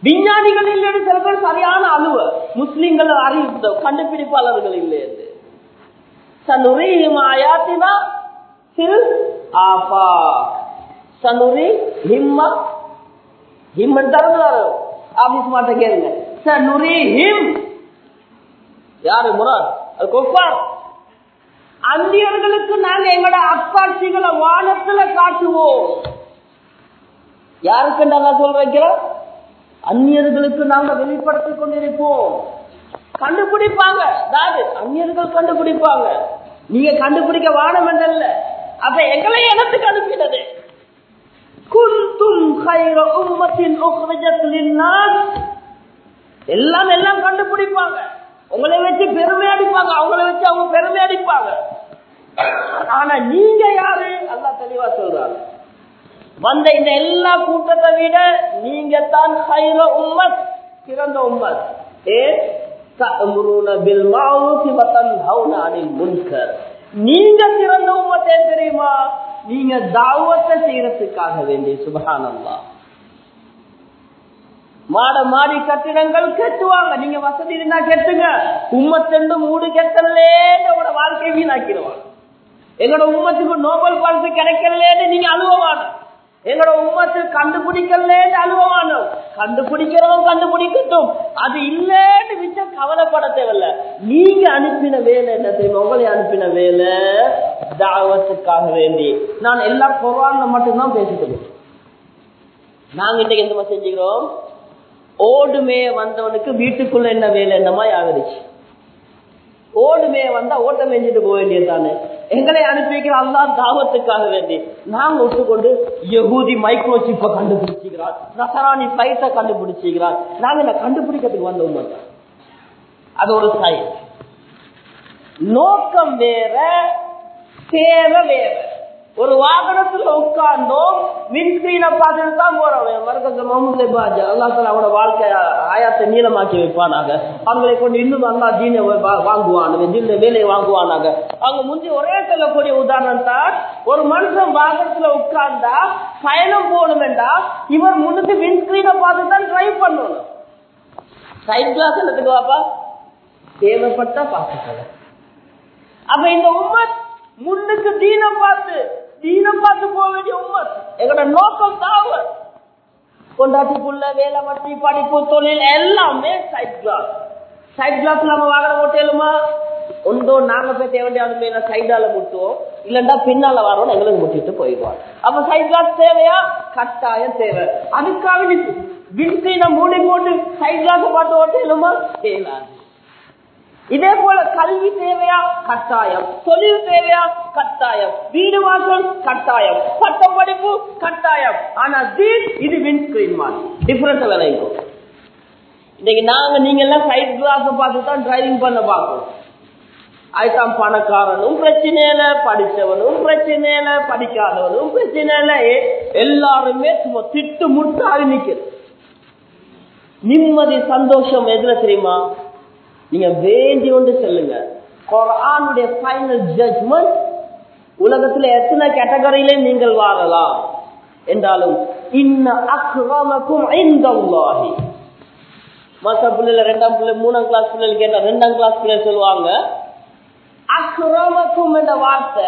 விஞ்ஞானிகள் இல்லைன்னு சில பேர் சரியான அழுவ முஸ்லிம்கள் அறிவு கண்டுபிடிப்பாளர்கள் இல்லை என்று சனுரீஹிம் ஆயாத்தினா சிறு ஆபா சனுரி ஹிம்மா ஹிம்மன் தரது ஆபீஸ் மாட்ட கேளுங்க சனுரி ஹிம் யாரு முரார் அது கொப்பார் அந்தியர்களுக்கு நாங்க எங்களோட அத்தாட்சிகளை வானத்துல காட்டுவோம் யாருக்கு நான் சொல்ல வைக்கிறோம் அந்நியர்களுக்கு நாங்க வெளிப்படுத்திக் கொண்டிருப்போம் கண்டுபிடிப்பாங்க அதாவது அந்நியர்கள் கண்டுபிடிப்பாங்க நீங்க கண்டுபிடிக்க வானம் என்றல்ல அப்ப எங்களை எனக்கு அனுப்பினது குந்தும் خير أمة أخرجت للناس எல்லாம் எல்லாம் கண்டுபிடிப்பாங்க உங்களை வச்சு பெருமை அடிப்பாங்க அவங்கள வச்சு அவங்க பெருமை அடிப்பாங்க ஆனா நீங்க யாரு அல்லாஹ் தெளிவா சொல்றாங்க வந்த இந்த எல்லா கூட்டத்தை விட நீங்க தான் ஹைர உம்மத் சிறந்த உம்மத் ஏன் تأمرون بالمعروف وتنهون عن المنكر நீங்க சிறந்த உம்மத்தே தெரியுமா நீங்க தாவத்தை செய்யறதுக்காக வேண்டிய சுபஹானல்லா மாட மாடி கட்டிடங்கள் கெட்டுவாங்க நீங்க வசதி இருந்தா கெட்டுங்க உம்மத்தெண்டு மூடு கெட்டலேன்னு உங்களோட வாழ்க்கையை வீணாக்கிடுவாங்க எங்களோட உம்மத்துக்கு நோபல் பரிசு கிடைக்கலேன்னு நீங்க அனுபவான எங்களோட உம்மத்து கண்டுபிடிக்கலேன்னு அனுபவானோ கண்டுபிடிக்கிறவன் கண்டுபிடிக்கட்டும் அது இல்லேன்னு மிச்ச கவலைப்பட தேவையில்ல நீங்க அனுப்பின வேலை என்ன தெரியுமா உங்களை அனுப்பின வேலை தாவத்துக்காக வேண்டி நான் எல்லா குரான்ல மட்டும்தான் பேசிக்கிறேன் நாங்க இன்னைக்கு எந்த மாதிரி செஞ்சுக்கிறோம் ஓடுமே வந்தவனுக்கு வீட்டுக்குள்ள என்ன வேலை என்னமா ஆகிடுச்சு ஓடுமே வந்தா ஓட்டம் மேஞ்சிட்டு போக வேண்டியது தானே எங்களை அனுப்பி வைக்கிற அல்லா தாவத்துக்காக வேண்டி நாங்க ஒட்டுக்கொண்டு யகூதி மைக்ரோ சிப்பை கண்டுபிடிச்சிக்கிறார் நசராணி பிளைட்டை கண்டுபிடிச்சிக்கிறார் நாங்க இந்த கண்டுபிடிக்கிறதுக்கு வந்த உண்மை அது ஒரு சயின்ஸ் நோக்கம் வேற தேவை வேற ஒரு வாகனத்துல உட்கார்ந்தோம் விண்ஸ்கிரீனை பார்த்துட்டு தான் போறோம் மருக்கத்தில் முகமது பாஜ் அல்லாத்தால அவனோட வாழ்க்கை ஆயாத்தை நீளமாக்கி வைப்பானாங்க அவங்களை கொண்டு இன்னும் நல்லா தீனை வாங்குவானுங்க தீன வேலையை வாங்குவானாங்க அவங்க முந்தி ஒரே சொல்லக்கூடிய உதாரணம் தான் ஒரு மனுஷன் வாகனத்துல உட்கார்ந்தா பயணம் போகணுமெண்டா இவர் முன்னுக்கு விண்ஸ்கிரீனை பார்த்து தான் டிரைவ் பண்ணணும் சைட் கிளாஸ் என்னத்துக்கு வாப்பா தேவைப்பட்டா பார்த்துக்கலாம் அப்ப இந்த உம்மத் முன்னுக்கு தீனம் பார்த்து தீனம் பார்த்து போக வேண்டிய உம்மத் எங்களோட நோக்கம் தாவல் கொண்டாட்டி புள்ள வேலை வட்டி படிப்பு தொழில் எல்லாமே சைட் கிளாஸ் சைட் கிளாஸ் நம்ம வாகனம் ஓட்டலுமா ஒன்றோ நாங்க போய் தேவையான சைடால முட்டுவோம் இல்லண்டா பின்னால வரோம் எங்களுக்கு முட்டிட்டு போயிடுவோம் அப்ப சைட் கிளாஸ் தேவையா கட்டாயம் தேவை அதுக்காக விண்சீனை மூடி போட்டு சைட் கிளாஸ் பார்த்து ஓட்டலுமா தேவையாது இதே போல கல்வி தேவையா கட்டாயம் தொழில் தேவையா கட்டாயம் வீடு வாசல் கட்டாயம் பட்டம் படிப்பு கட்டாயம் ஆனா தீன் இது விண்ஸ்கிரீன் மாதிரி டிஃபரன்ஸ் விளைவிக்கும் இன்னைக்கு நாங்க நீங்க எல்லாம் சைட் கிளாஸ் பார்த்து தான் டிரைவிங் பண்ண பார்க்கணும் அதுதான் பணக்காரனும் பிரச்சனை இல்ல படிச்சவனும் பிரச்சனை இல்ல படிக்காதவனும் பிரச்சனை இல்ல எல்லாருமே சும்மா திட்டு முட்டாடி நிக்கிறது நிம்மதி சந்தோஷம் எதுல தெரியுமா நீங்க வேண்டி ஒன்று செல்லுங்க குரானுடைய ஃபைனல் ஜட்மெண்ட் உலகத்துல எத்தனை கேட்டகரியில நீங்கள் வாழலாம் என்றாலும் இன்ன அக்ரமக்கும் ஐந்தல்லாஹி மற்ற பிள்ளைல ரெண்டாம் பிள்ளை மூணாம் கிளாஸ் பிள்ளைகள் கேட்டா ரெண்டாம் கிளாஸ் பிள்ளை சொல்லுவாங்க அக்ரமக்கும் என்ற வார்த்தை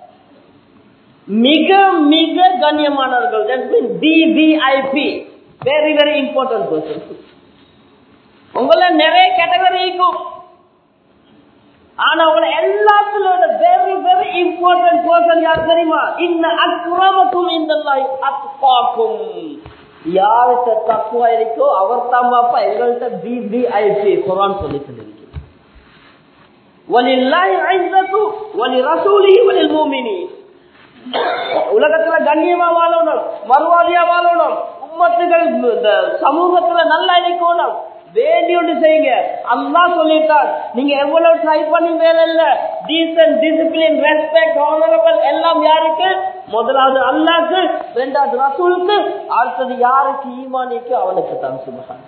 மிக மிக கண்ணியமானவர்கள் that mean VVIP very very important person உங்கள நிறைய கேட்டகரி இருக்கும் ஆனா உங்களை எல்லாத்துலோட வெரி வெரி இம்பார்ட்டன்ட் பர்சன் யார் தெரியுமா இன்ன அக்ரமக்கும் இந்த அத்பாக்கும் யார்கிட்ட தக்குவா இருக்கோ அவர் தான் பாப்பா எங்கள்கிட்ட பிபிஐபி குரான் சொல்லி சொல்லிருக்கு உலகத்துல கண்ணியமா வாழணும் மறுவாதியா வாழணும் உம்மத்துகள் இந்த சமூகத்துல நல்லா இருக்கணும் வேண்டி ஒன்று செய்யுங்க அல்லா சொல்லிட்டார் நீங்க எவ்வளவு ட்ரை பண்ணி வேலை இல்ல டீசன்ட் டிசிப்ளின் ரெஸ்பெக்ட் ஹானரபிள் எல்லாம் யாருக்கு முதலாவது அல்லாக்கு ரெண்டாவது ரசூலுக்கு அடுத்தது யாருக்கு ஈமானிக்கு அவனுக்கு தான் சுபகான்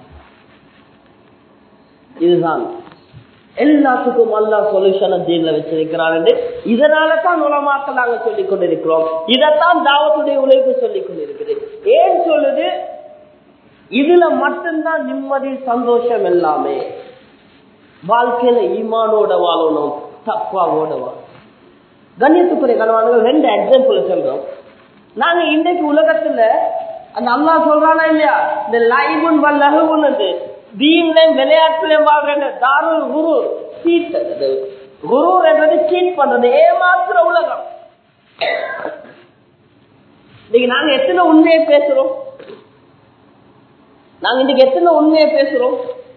இதுதான் எல்லாத்துக்கும் அல்லா சொல்யூஷன் தீன்ல வச்சிருக்கிறான் இதனால தான் உலமாக்க நாங்க சொல்லிக் கொண்டிருக்கிறோம் இதைத்தான் தாவத்துடைய உழைப்பு சொல்லிக் கொண்டிருக்குது ஏன் சொல்லுது இதுல தீன்ல மட்டும்தான் நிம்மதி சந்தோஷம் எல்லாமே வாழ்க்கையில ஈமானோட வாழணும் தப்பாவோட வாழணும் கண்ணியத்துக்குரிய கணவான்கள் ரெண்டு எக்ஸாம்பிள் சொல்றோம் நாங்க இன்றைக்கு உலகத்துல அந்த அம்மா சொல்றானா இல்லையா இந்த லைவுன் வல்லகுன்னு தீன்லையும் விளையாட்டுலையும் வாழ்ற தாருள் குரு சீட் குரு என்றது சீட் பண்றது ஏமாத்துற உலகம் இன்னைக்கு நாங்க எத்தனை உண்மையை பேசுறோம் நாங்க இன்னைக்கு எத்தனை உண்மையை பேசுறோம்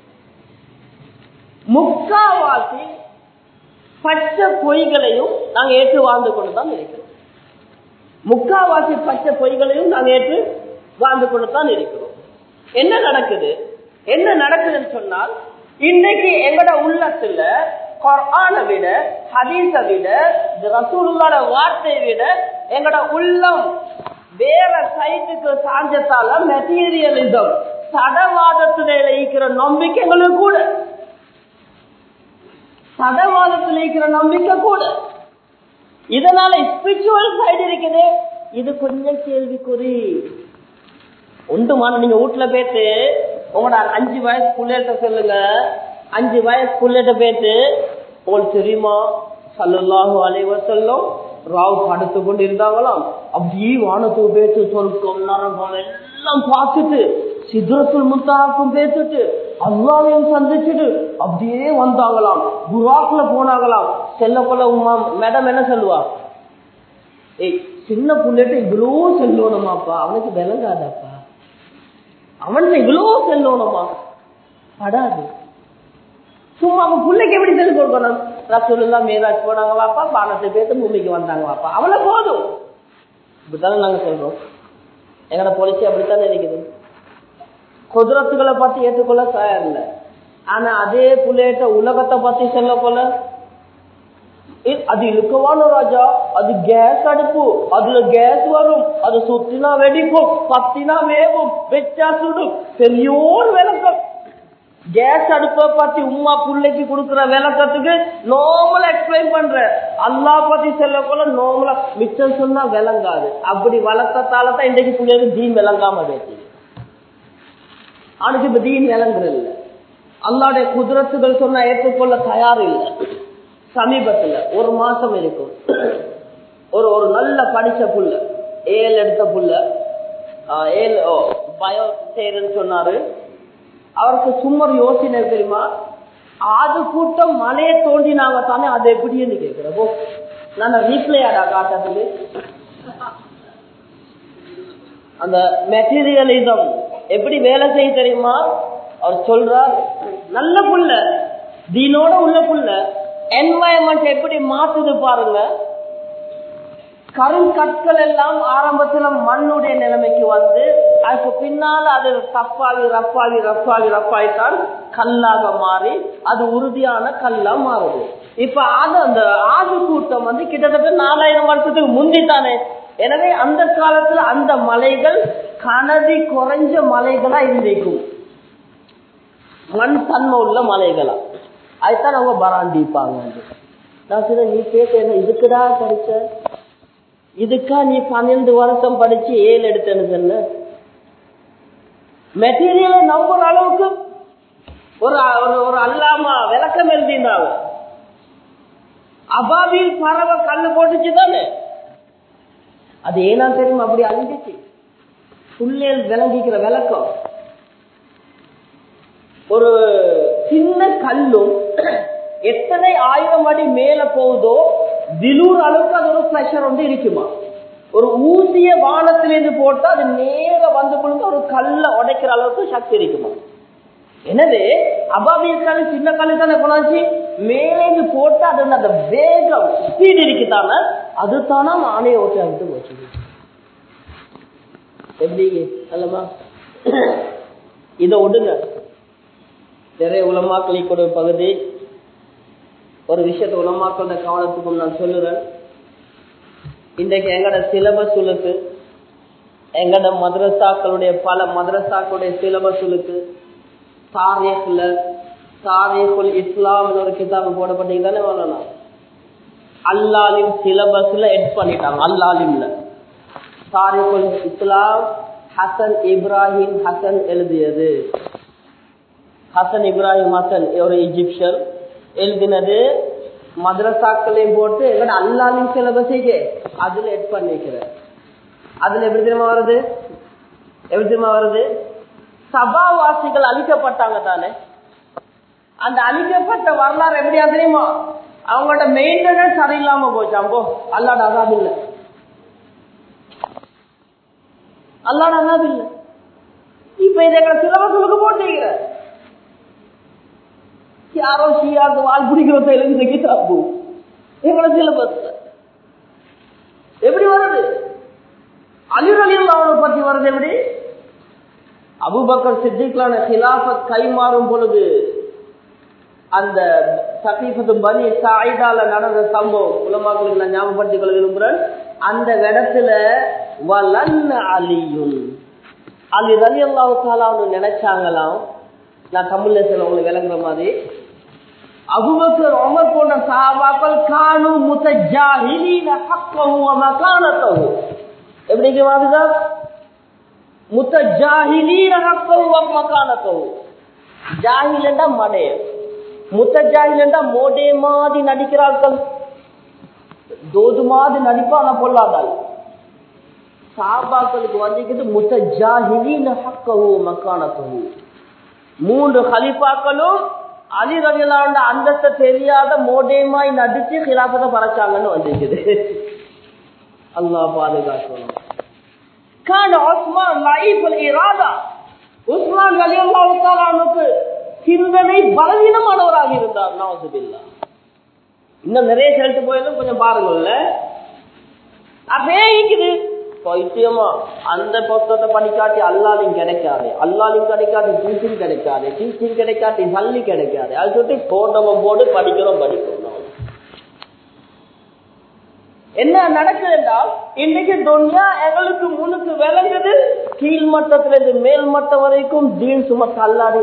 முக்காவாசி பச்சை பொய்களையும் நாங்க ஏற்று வாழ்ந்து கொண்டுதான் இருக்கிறோம் முக்காவாசி பச்சை பொய்களையும் நாங்க ஏற்று வாழ்ந்து கொண்டுதான் இருக்கிறோம் என்ன நடக்குது என்ன நடக்குதுன்னு சொன்னால் இன்னைக்கு எங்கட உள்ளத்துல குர்ஆன விட ஹதீஸ விட ரசூலுல்லாட வார்த்தையை விட எங்கட உள்ளம் வேற சைட்டுக்கு சாஞ்சத்தால மெட்டீரியலிசம் சடவாதத்துல இருக்கிற நம்பிக்கை எங்களுக்கு கூட சடவாதத்தில் இருக்கிற நம்பிக்கை கூட இதனால ஸ்பிரிச்சுவல் சைடு இருக்குது இது கொஞ்சம் கேள்விக்குறி உண்டுமான நீங்க வீட்டுல போயிட்டு உங்களோட அஞ்சு வயசு பிள்ளைகிட்ட சொல்லுங்க அஞ்சு வயசு பிள்ளைகிட்ட போயிட்டு உங்களுக்கு தெரியுமா சல்லல்லாஹு அலைவ செல்லும் ராவ் படுத்து கொண்டு இருந்தாங்களாம் அப்படியே வானத்துக்கு பேத்து சொர்க்கம் நரகம் எல்லாம் பார்த்துட்டு சித்ரத்துல் முத்தாக்கும் பேத்துட்டு அல்லாவையும் சந்திச்சுட்டு அப்படியே வந்தாங்களாம் புராக்ல போனாங்களாம் செல்ல கொள்ள உமா மேடம் என்ன சொல்லுவா ஏய் சின்ன புள்ளைட்டு இவ்வளோ செல்லணுமாப்பா அவனுக்கு விளங்காதாப்பா அவனுக்கு இவ்வளோ செல்லணுமா படாது சும்மா அவன் பிள்ளைக்கு எப்படி சொல்லி கொடுக்கணும் ரசூலுல்லா மேராஜ் போனாங்க வாப்பா பானத்தை பேத்து பூமிக்கு வந்தாங்க வாப்பா அவளை போதும் இப்படித்தானே நாங்க சொல்றோம் எங்கட பொலிச்சி அப்படித்தானே இருக்குது குதிரத்துகளை பத்தி ஏற்றுக்கொள்ள தயார் இல்லை ஆனா அதே புள்ளையிட்ட உலகத்தை பத்தி சொல்ல போல அது இழுக்கவான ராஜா அது கேஸ் அடுப்பு அதுல கேஸ் வரும் அது சுத்தினா வெடிக்கும் பத்தினா வேகும் வெச்சா சுடும் பெரியோர் விளக்கம் கேஸ் அடுப்பை பத்தி உமா பிள்ளைக்கு கொடுக்குற விளக்கத்துக்கு நோமலா எக்ஸ்பிளைன் பண்ற அல்லா பத்தி சொல்ல போல நோமலா மிச்சம் சொன்னா விளங்காது அப்படி வளர்க்கத்தால தான் இன்றைக்கு பிள்ளைகளுக்கு தீன் விளங்காம பேச்சு அவனுக்கு இப்ப தீன் விளங்குறது இல்லை அல்லாடைய குதிரத்துகள் சொன்னா ஏற்றுக்கொள்ள தயார் இல்லை சமீபத்துல ஒரு மாசம் இருக்கும் ஒரு ஒரு நல்ல படிச்ச புள்ள ஏழு எடுத்த புள்ள ஏழு பயோ செய்யறன்னு சொன்னாரு அவருக்கு சும்மா யோசனை தெரியுமா ஆது கூட்டம் மலையை தோண்டினாங்க தானே அது எப்படின்னு கேட்கிறப்போ நான் ரீப்ளேயாடா காட்டுறதுக்கு அந்த மெட்டீரியலிசம் எப்படி வேலை செய்ய தெரியுமா அவர் சொல்றார் நல்ல புள்ள தீனோட உள்ள புள்ள என்வாயன்மெண்ட் எப்படி மாத்துது பாருங்க கருங்கற்கள் எல்லாம் ஆரம்பத்துல மண்ணுடைய நிலைமைக்கு வந்து அதுக்கு பின்னால் அது ரப்பாவி ரப்பாவி ரப்பாவி ரப்பாய்த்தான் கல்லாக மாறி அது உறுதியான கல்லா மாறுது இப்ப அது அந்த ஆது கூட்டம் வந்து கிட்டத்தட்ட நாலாயிரம் வருஷத்துக்கு முந்தித்தானே எனவே அந்த காலத்துல அந்த மலைகள் கனதி குறைஞ்ச மலைகளா இருந்திருக்கும் மண் தன்மை உள்ள மலைகளா அதுதான் அவங்க பராண்டிப்பாங்க நான் சொல்ல நீ பேச என்ன இதுக்குடா படிச்ச இதுக்கா நீ பன்னெண்டு வருஷம் படிச்சு ஏழு எடுத்தேன்னு சொன்ன மெட்டீரியலை நம்புற அளவுக்கு ஒரு ஒரு அல்லாமா விளக்கம் எழுதினாங்க அபாவில் பறவை கண்ணு போட்டுச்சு தானே அது ஏனா தெரியும் அப்படி அழிஞ்சிச்சு புள்ளேல் விளங்கிக்கிற விளக்கம் ஒரு சின்ன கல்லும் எத்தனை ஆயிரம் அடி மேல போகுதோ திலூர் அளவுக்கு அது ஒரு பிளஷர் வந்து இருக்குமா ஒரு ஊசிய வானத்திலிருந்து போட்டா அது நேர வந்து கொடுத்து ஒரு கல்ல உடைக்கிற அளவுக்கு சக்தி இருக்குமா எனவே அபாபிய கல் சின்ன கல் தானே கொண்டாச்சு மேலேந்து போட்டா அது அந்த வேகம் ஸ்பீட் இருக்குதானே அது தானா ஆணைய ஓட்டி அடித்து போச்சு எப்படி அல்லமா இதை விடுங்க நிறைய உலமாக்களை கூட பகுதி ஒரு விஷயத்த உலமாக்களோட கவனத்துக்கும் நான் சொல்லுறேன் இன்றைக்கு எங்கட சிலபஸ் உளுக்கு எங்கட மதரசாக்களுடைய பல மதரசாக்களுடைய சிலபஸ் உளுக்கு தாரேக்குல தாரேக்குல் இஸ்லாம் ஒரு கிதாபு போடப்பட்டீங்க தானே வரலாம் அல்லாலிம் சிலபஸ்ல எட் பண்ணிட்டாங்க அல்லாலிம்ல தாரேக்குல் இஸ்லாம் ஹசன் இப்ராஹிம் ஹசன் எழுதியது ஹசன் இப்ராஹிம் ஹசன் ஒரு இஜிப்சியன் எழுதினது மദ്രസാக்களையும் போட்டு எங்கட அல்லாலின் சிலபஸைக்கு அதுல எட் பண்ணிக்கிறேன் அதுல எப்படி தெரியுமா வருது எப்படி தெரியுமா வருது சபாவாசிகள் அழிக்கப்பட்டாங்க தானே அந்த அழிக்கப்பட்ட வரலாறு எப்படியா தெரியுமா அவங்களோட மெயின்டெனன்ஸ் சரியில்லாம போச்சு அம்போ அல்லாட அதாது இல்ல அல்லாட அதாது இல்ல இப்ப இதை எங்களை சிலபஸுக்கு போட்டீங்க யாரோ ஷியாக்கு வால் பிடிக்கிறத எழுதி கிட்டாப்பு எங்களோட சிலபஸ் எப்படி வருது அலிர் அலி அவனை பத்தி வருது எப்படி அபுபக்கர் சித்திக்கலான ஹிலாபத் கைமாறும் பொழுது அந்த சகீபத்து பனி சாயிதால நடந்த சம்பவம் உலமாக்களுக்கு நான் ஞாபகப்படுத்திக் கொள்ள விரும்புறேன் அந்த இடத்துல வலன் அலியும் அலி ரலி அல்லாவுக்கால நினைச்சாங்களாம் நான் தமிழ்ல சொல்ல உங்களுக்கு விளங்குற மாதிரி அபுபக்கர் உமர் போன்ற சஹாபாக்கள் காணு முத்தஜாஹிலீன ஹக்கஹு வ மகானத்தஹு எப்படி கேவாதுதா முத்தஜாஹிலீன ஹக்கஹு வ மகானத்தஹு ஜாஹிலண்டா மடே முத்தஜாஹிலண்டா மோடே மாதிரி நடிக்கிறார்கள் தோது மாதிரி நடிப்பான பொல்லாதால் சாபாக்களுக்கு வந்திருக்கிறது முத்தஜாஹிலீன ஹக்கஹு வ மகானத்தஹு மூன்று ஹலிஃபாக்களும் அலி ரவிலாண்ட அந்தஸ்த தெரியாத மோடேமாய் நடிச்சு ஹிலாபத்தை பறச்சாங்கன்னு வந்துருக்குது அல்லாஹ் பாதுகாக்கணும் கான உஸ்மான் லைஃபுல் இராதா உஸ்மான் அலி அல்லாவுக்கு சிந்தனை பலவீனமானவராக இருந்தார் நவசுபில்லா இன்னும் நிறைய செலுத்து போயிருந்தோம் கொஞ்சம் பாருங்கள்ல அப்படியே இருக்குது பைத்தியமா அந்த புத்தகத்தை படிக்காட்டி அல்லாலையும் கிடைக்காது அல்லாலையும் கிடைக்காது டீச்சிங் கிடைக்காது டீச்சிங் கிடைக்காட்டி சல்லி கிடைக்காது அது சொல்லி போட்டவன் போட்டு படிக்கிறோம் படிக்கிறோம் என்ன நடக்குது என்றால் இன்னைக்கு துன்யா எங்களுக்கு முன்னுக்கு விளங்குது கீழ் மட்டத்துல இருந்து மேல் மட்டம் வரைக்கும் தீன் சுமத்த அல்லாடி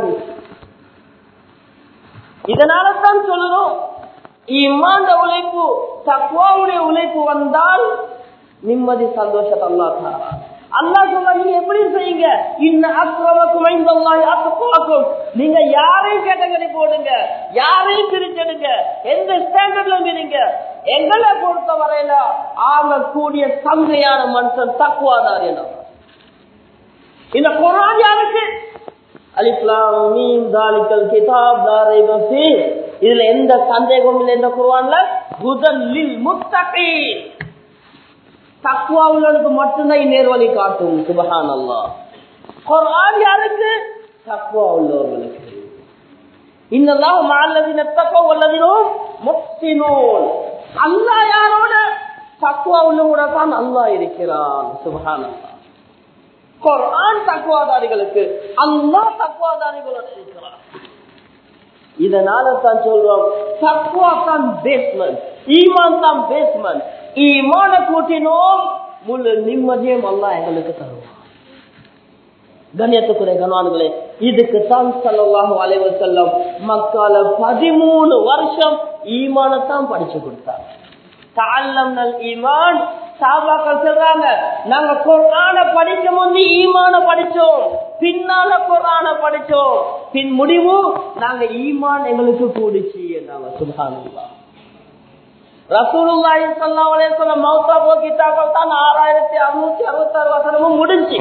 இதனால தான் சொல்லுறோம் இம்மாண்ட உழைப்பு தக்குவாவுடைய உழைப்பு வந்தால் நிம்மதி சந்தோஷத்தை அல்லா தாரா அல்லா சொல்ல நீங்க எப்படி செய்யுங்க இன்ன அக்கிரமக்கும் ஐந்தல்லாஹி அத்தகுவாக்கும் நீங்க யாரையும் கேட்டகரி போடுங்க யாரையும் பிரிச்செடுங்க எந்த ஸ்டாண்டர்ட்ல இருங்க எங்களை பொறுத்த வரையில ஆக கூடிய சங்கையான மனுஷன் தக்குவாதார் என்ன இந்த குரான் யாருக்கு அலிஸ்லாம் மீன் தாலிக்கல் கிதாப் தாரை பசி இதுல எந்த சந்தேகமும் இல்லை இந்த குர்ஆன்ல முதலில் முத்தகீன் தக்குவா உள்ளவனுக்கு மட்டும்தான் நேர்வழி காட்டும் சுபஹான் அல்லா குர்ஆன் யாருக்கு தக்குவா உள்ளவர்களுக்கு இன்னெல்லாம் மால்லதின தக்குவா உள்ளதினும் முக்தினூன் அல்லாஹ் யாரோட தக்குவா உள்ளவங்களோட தான் அல்லாஹ் இருக்கிறான் சுபஹான் அல்லா குர்ஆன் தக்குவாதாரிகளுக்கு அல்லாஹ் தக்குவாதாரிகளோட இருக்கிறான் இதனால தான் சொல்றோம் தக்குவா தான் பேஸ்மெண்ட் ஈமான் தான் பேஸ்மெண்ட் ஈமான கூட்டினோம் முழு நிம்மதியும் அல்லா எங்களுக்கு தருவான் கண்ணியத்துக்குரிய கணவான்களே இதுக்கு தான் சல்லாஹு அலைவ செல்லம் மக்கால பதிமூணு வருஷம் ஈமானத்தான் படிச்சு கொடுத்தாங்க தாழ்லம் நல் ஈமான் சாபாக்கள் சொல்றாங்க நாங்க குரான படிக்கும் போது ஈமான படிச்சோம் பின்னால குரான படிச்சோம் பின் முடிவு நாங்க ஈமான் எங்களுக்கு கூடிச்சு என்றாங்க சுபானுல்லா ரசூலுல்லாஹி ஸல்லல்லாஹு அலைஹி வஸல்லம் மௌத்தா போக்கிட்டாக்கள் தான் 6666 வசனமும் முடிஞ்சு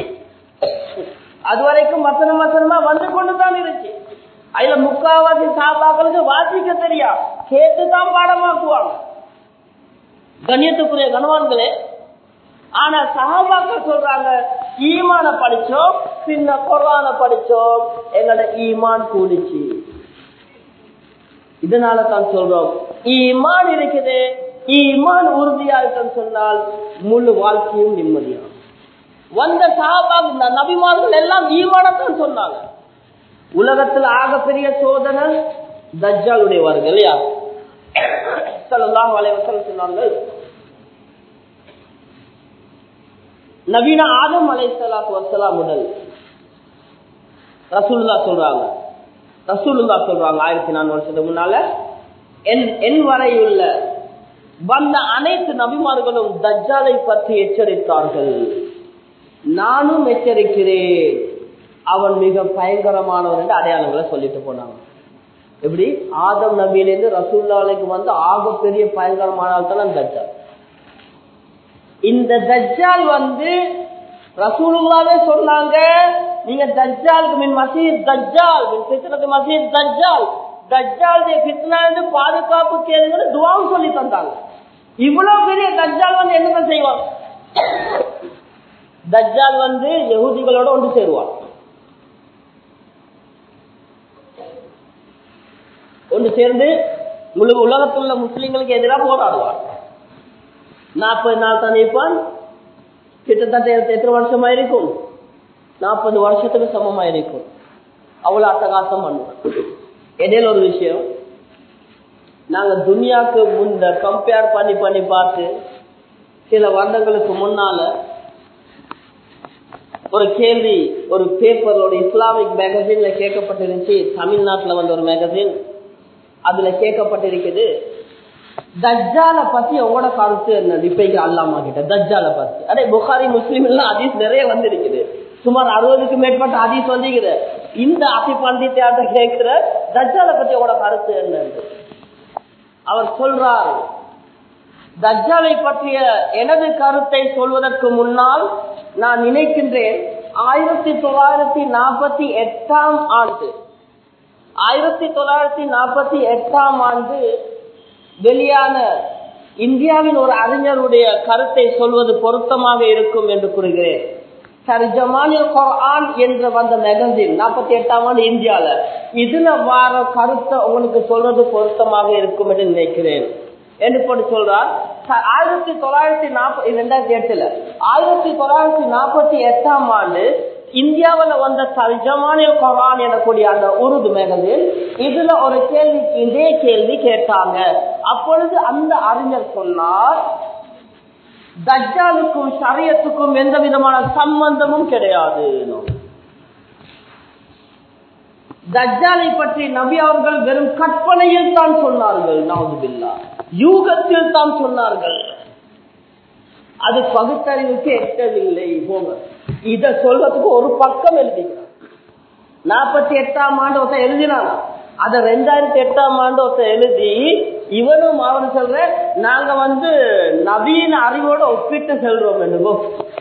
அது வரைக்கும் வசனம் வசனமா வந்து கொண்டு தான் இருந்துச்சு அதுல முக்காவாசி சாபாக்களுக்கு வாசிக்க தெரியா கேட்டுதான் பாடமாக்குவாங்க கண்ணியத்துக்குரிய கணவான்களே ஆனா சகாபாக்கள் சொல்றாங்க ஈமான படிச்சோம் பின்ன குரான படிச்சோம் எங்களோட ஈமான் கூடிச்சு இதனால தான் சொல்றோம் ஈமான் இருக்குது ஈமான் உறுதியா இருக்குன்னு சொன்னால் முழு வாழ்க்கையும் நிம்மதியா வந்த சகாபா நபிமார்கள் எல்லாம் ஈமானத்தான் சொன்னாங்க உலகத்துல ஆகப்பெரிய சோதனை தஜ்ஜாலுடைய வருங்க இல்லையா சல்லாஹ் அலைவசம் சொன்னார்கள் நவீன ஆதம் அலை சலாத்து வசலாம் உடல் ரசூல்லா சொல்றாங்க ரசூலுல்லா சொல்றாங்க ஆயிரத்தி நானூறு வருஷத்துக்கு முன்னால என் என் வரையுள்ள வந்த அனைத்து நபிமார்களும் தஜ்ஜாலை பற்றி எச்சரித்தார்கள் நானும் எச்சரிக்கிறேன் அவன் மிக பயங்கரமானவன் என்று அடையாளங்களை சொல்லிட்டு போனாங்க எப்படி ஆதம் நபியிலிருந்து ரசூல்லாலைக்கு வந்து ஆகப்பெரிய பயங்கரமான தான் தஜ்ஜால் இந்த தஜ்ஜால் வந்து ரசூலுல்லாவே சொன்னாங்க நீங்க தஜ்ஜாலுக்கு மின் மசீத் தஜ்ஜால் மின் பித்னத்து மசீத் தஜ்ஜால் தஜ்ஜால் பித்னா இருந்து பாதுகாப்பு கேளுங்கன்னு துவாவும் சொல்லி தந்தாங்க இவ்வளவு பெரிய தஜ்ஜால் வந்து என்ன செய்வான் தஜ்ஜால் வந்து யகுதிகளோட ஒன்று சேருவான் ஒன்று சேர்ந்து முழு உலகத்தில் உள்ள முஸ்லிம்களுக்கு எதிராக போராடுவான் நாற்பது நாள் தான் இருப்பான் கிட்டத்தட்ட எத்தனை வருஷமா இருக்கும் நாற்பது வருஷத்துக்கு சமமா இருக்கும் அவ்வளவு அட்டகாசம் பண்ணுவான் இடையில ஒரு விஷயம் நாங்க துனியாக்கு முந்த கம்பேர் பண்ணி பண்ணி பார்த்து சில வருடங்களுக்கு முன்னால ஒரு கேள்வி ஒரு பேப்பர் ஒரு இஸ்லாமிக் மேகசின்ல கேட்கப்பட்டிருந்துச்சு தமிழ்நாட்டுல வந்த ஒரு மேகசின் அதுல கேட்கப்பட்டிருக்குது தஜ்ஜால பத்தி உங்களோட கருத்து என்ன இப்பைக்கு அல்லாமா கிட்ட தஜ்ஜால பத்தி அதே புகாரி முஸ்லீம் எல்லாம் அதீஸ் நிறைய வந்திருக்குது சுமார் அறுபதுக்கு மேற்பட்ட அதீஸ் வந்திருக்குது இந்த அசி பண்டித்தியாட்ட கேட்கிற தஜ்ஜால பத்தி உங்களோட கருத்து என்ன அவர் சொல்றார் தஜ்ஜாலை பற்றிய எனது கருத்தை சொல்வதற்கு முன்னால் நான் நினைக்கின்றேன் ஆயிரத்தி தொள்ளாயிரத்தி நாற்பத்தி எட்டாம் ஆண்டு ஆயிரத்தி தொள்ளாயிரத்தி நாற்பத்தி எட்டாம் ஆண்டு வெளியான இந்தியாவின் ஒரு அறிஞருடைய கருத்தை சொல்வது பொருத்தமாக இருக்கும் என்று கூறுகிறேன் தர்ஜமானில் குர்ஆன் என்ற வந்த மேகசின் நாற்பத்தி எட்டாம் ஆண்டு இந்தியால இதுல வார கருத்தை உங்களுக்கு சொல்வது பொருத்தமாக இருக்கும் என்று நினைக்கிறேன் என்று போட்டு சொல்றார் ஆயிரத்தி தொள்ளாயிரத்தி நாற்பது ரெண்டாயிரத்தி எட்டுல ஆயிரத்தி தொள்ளாயிரத்தி நாற்பத்தி எட்டாம் ஆண்டு இந்தியாவில் வந்த தர்ஜமானில் குரான் எனக்கூடிய அந்த உருது மேகசின் இதுல ஒரு கேள்விக்கு இதே கேள்வி கேட்டாங்க அப்பொழுது அந்த அறிஞர் சொன்னார் தஜ்ஜாலுக்கும் சரியத்துக்கும் எந்த விதமான சம்பந்தமும் கிடையாது தஜ்ஜாலை பற்றி நபி அவர்கள் வெறும் கற்பனையில் தான் சொன்னார்கள் நவதுபில்லா யூகத்தில் தான் சொன்னார்கள் அது பகுத்தறிவுக்கு எட்டவில்லை போங்க இத சொல்றதுக்கு ஒரு பக்கம் எழுதிக்கிறான் நாற்பத்தி எட்டாம் ஆண்டு ஒருத்தன் எழுதினானா அத ரெண்டாயிரத்தி எட்டாம் ஆண்டு ஒருத்தன் எழுதி இவனும் அவன் சொல்ற நாங்க வந்து நவீன அறிவோட ஒப்பிட்டு செல்றோம் என்று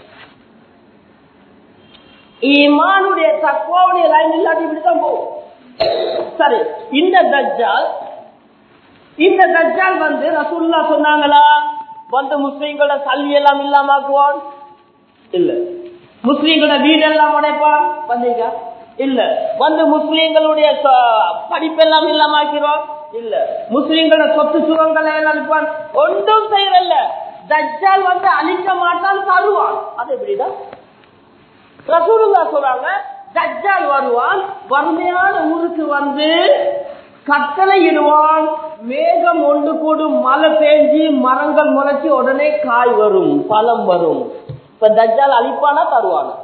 ஈமானுடைய தக்குவாவுடைய லைன் இல்லாட்டி இப்படித்தான் போகும் சரி இந்த தஜ்ஜால் இந்த தஜ்ஜால் வந்து ரசூல்லா சொன்னாங்களா வந்து முஸ்லீம்களோட சல்வி எல்லாம் இல்லாமக்குவான் இல்ல முஸ்லீம்களோட வீடெல்லாம் உடைப்பான் வந்தீங்க இல்ல வந்து முஸ்லீம்களுடைய படிப்பெல்லாம் இல்லாம ஆக்கிடுவான் இல்ல முஸ்லீம்களோட சொத்து சுரங்களை எல்லாம் அழிப்பான் ஒன்றும் செய்யறல்ல தஜ்ஜால் வந்து அழிக்க மாட்டான் தருவான் அது எப்படிதான் ரசூலுல்லா சொல்றாங்க தஜ்ஜால் வருவான் வறுமையான ஊருக்கு வந்து கட்டளை இடுவான் மேகம் ஒன்று கூடும் மழை பெஞ்சி மரங்கள் முளைச்சி உடனே காய் வரும் பழம் வரும் இப்ப தஜ்ஜால் அழிப்பானா தருவானா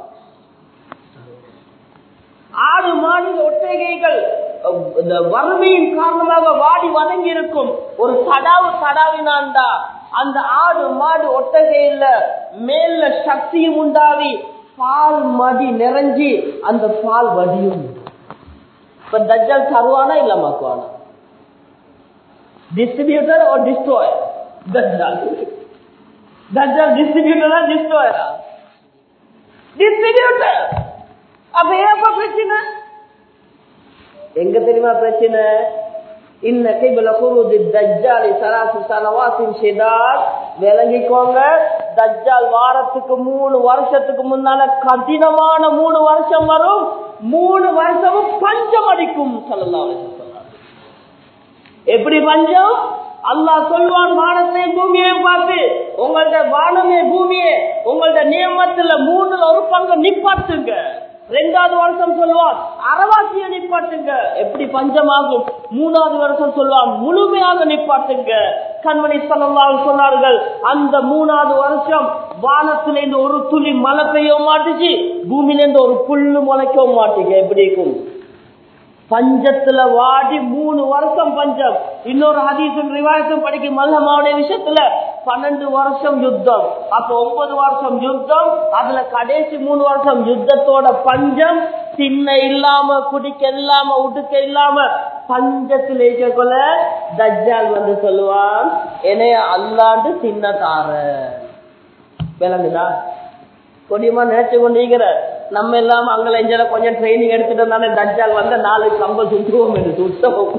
ஆடு மாடு ஒட்டகைகள் இந்த வறுமையின் காரணமாக வாடி வதங்கி இருக்கும் ஒரு சடாவு சடாவினான்டா அந்த ஆடு மாடு ஒட்டகையில மேல சக்தியும் உண்டாவி பால் மடி நிறைஞ்சி அந்த பால் வடியும் இப்ப தஜ்ஜால் தருவானா இல்ல மாக்குவானா டிஸ்ட்ரிபியூட்டர் ஒரு டிஸ்ட்ராய் தஜ்ஜால் தஜ்ஜால் டிஸ்ட்ரிபியூட்டரா டிஸ்ட்ராயரா டிஸ்ட்ரிபியூட்டர் அப்ப ஏப்ப பிரச்சனை எங்க தெரியுமா பிரச்சனை இன்ன கைபல குருது தஜ்ஜாலி சராசு சனவாசின் ஷிதாத் விளங்கிக்கோங்க தஜ்ஜால் வாரத்துக்கு மூணு வருஷத்துக்கு முன்னால கடினமான மூணு வருஷம் வரும் மூணு வருஷமும் பஞ்சம் அடிக்கும் சொல்லலாம் எப்படி பஞ்சம் அல்லாஹ் சொல்வான் வானத்தை பூமியை பார்த்து உங்கள்ட்ட வானமே பூமியே உங்கள்ட்ட நியமத்துல மூணுல ஒரு பங்கு நிப்பாட்டுங்க ரெண்டாவது வருஷம் சொல்லுவான் அறவாசிய நிப்பாட்டுங்க எப்படி பஞ்சமாகும் மூணாவது வருஷம் சொல்லுவான் முழுமையாக நிப்பாட்டுங்க கண்மணி சொல்லலாம் சொன்னார்கள் அந்த மூணாவது வருஷம் வானத்துல இருந்து ஒரு துளி மழை பெய்ய மாட்டுச்சு பூமியில இருந்து ஒரு புல்லு முளைக்கவும் மாட்டீங்க எப்படி இருக்கும் பஞ்சத்துல வாடி மூணு வருஷம் பஞ்சம் இன்னொரு ஹதீசும் ரிவாயத்தும் படிக்கும் மல்லமாவுடைய விஷயத்துல பன்னெண்டு வருஷம் யுத்தம் அப்ப ஒன்பது வருஷம் யுத்தம் அதுல கடைசி மூணு வருஷம் யுத்தத்தோட பஞ்சம் திண்ண இல்லாம குடிக்க இல்லாம உடுக்க இல்லாம பஞ்சத்தில் இருக்கக்குள்ள தஜ்ஜால் வந்து சொல்லுவான் என்னைய அல்லாண்டு தின்ன தார விளங்குதா கொடியமா நினைச்சு கொண்டிருக்கிற நம்ம இல்லாம அங்கே இஞ்சல கொஞ்சம் ட்ரைனிங் எடுத்துட்டு தானே தஜ்ஜால் வந்த நாலு கம்பல் சுத்துவோம் என்று சுத்தம்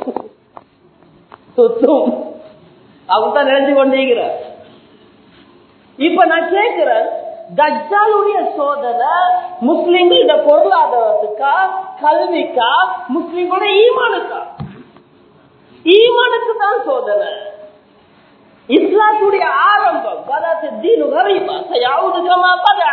சுத்தும் அவதான் நினைச்சு கொண்டிருக்கிற இப்ப நான் கேட்கிறேன் தஜ்ஜாலுடைய சோதனை முஸ்லிம்களோட பொருளாதாரத்துக்கா கல்விக்கா முஸ்லிம்களோட ஈமானுக்கா ஈமானுக்கு தான் சோதனை இஸ்லாத்துடைய ஆரம்பம் பதாத்து தீனு கரீபா சயாவுது கமா பதா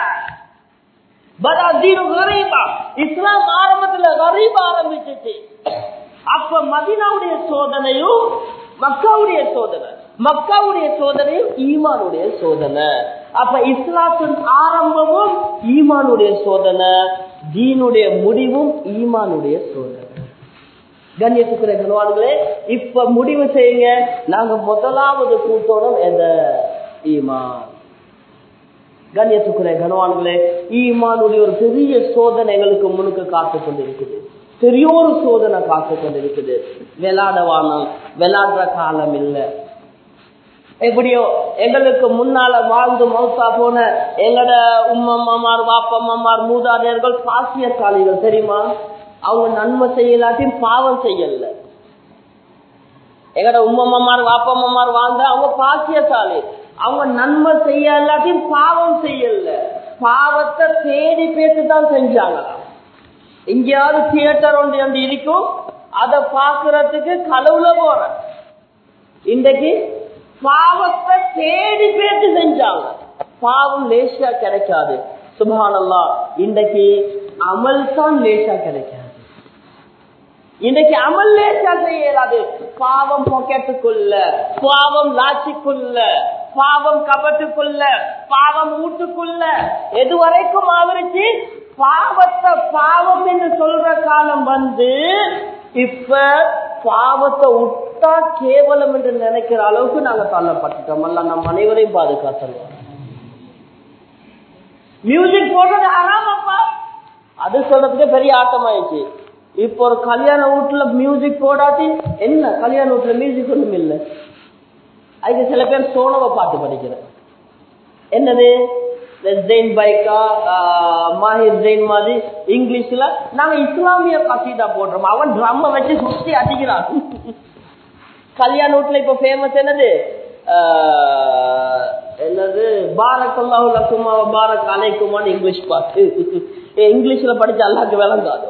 பதா தீனு கரீபா இஸ்லாம் ஆரம்பத்துல கரீபா ஆரம்பிச்சிச்சு அப்ப மதினாவுடைய சோதனையும் மக்காவுடைய சோதனை மக்காவுடைய சோதனையும் ஈமானுடைய சோதனை அப்ப இஸ்லாத்தின் ஆரம்பமும் ஈமானுடைய சோதனை தீனுடைய முடிவும் ஈமானுடைய சோதனை கண்ணியத்துக்குரிய கனவான்களே இப்ப முடிவு செய்யுங்க நாங்க முதலாவது கூட்டோடும் எந்த ஈமான் கண்ணியத்துக்குரிய கனவான்களே ஈமானுடைய ஒரு பெரிய சோதனை எங்களுக்கு முன்னுக்கு காத்து கொண்டிருக்குது பெரிய ஒரு சோதனை காத்து கொண்டிருக்குது விளாட வானம் விளாடுற காலம் இல்லை எப்படியோ எங்களுக்கு முன்னால வாழ்ந்து மௌத்தா போன எங்கட உம்மம்மாமார் வாப்பம்மாமார் மூதாதையர்கள் பாசியசாலிகள் தெரியுமா அவங்க நன்மை செய்யலாட்டியும் பாவம் செய்யல எங்கட உம்மம்மார் வாப்பம்மார் வாழ்ந்த அவங்க பாசியசாலி அவங்க நன்மை செய்ய இல்லாட்டியும் பாவம் செய்யல பாவத்தை தேடி பேசி தான் செஞ்சாங்க எங்கேயாவது தியேட்டர் ஒன்று வந்து இருக்கும் அதை பாக்குறதுக்கு கலவுல போற இன்றைக்கு பாவத்தை தேடி பேசி செஞ்சாங்க பாவம் லேசா கிடைக்காது சுபானல்லா இன்றைக்கு அமல் தான் லேசா கிடைக்காது இன்னைக்கு அமல் லேசா செய்யலாது பாவம் பாக்கெட்டுக்குள்ள பாவம் லாட்சிக்குள்ள பாவம் கபட்டுக்குள்ள பாவம் வீட்டுக்குள்ள எது வரைக்கும் ஆவரிச்சு பாவத்தை பாவம் என்று சொல்ற காலம் வந்து இப்ப பாவத்தை விட்டா கேவலம் என்று நினைக்கிற அளவுக்கு நாங்க தள்ளப்பட்டுட்டோம் அல்ல நம் அனைவரையும் பாதுகாத்தோம் மியூசிக் போடுறது ஆறாமப்பா அது சொல்றதுக்கு பெரிய ஆட்டம் ஆயிடுச்சு இப்போ ஒரு கல்யாண வீட்டுல மியூசிக் போடாட்டி என்ன கல்யாண வீட்டுல மியூசிக் ஒண்ணும் இல்லை அதுக்கு சில பேர் சோனவை பாட்டு படிக்கிறேன் என்னது ஜெயின் பைக்கா மாஹிர் ஜெயின் மாதிரி இங்கிலீஷ்ல நாங்க இஸ்லாமிய கசீதா போடுறோம் அவன் ட்ரம்ம வச்சு சுத்தி அடிக்கிறான் கல்யாண வீட்டுல இப்ப ஃபேமஸ் என்னது என்னது பாரக் அல்லாஹு லக்குமா பாரக் அலைக்குமான்னு இங்கிலீஷ் பாட்டு இங்கிலீஷ்ல படிச்ச அல்லாக்கு விளங்காது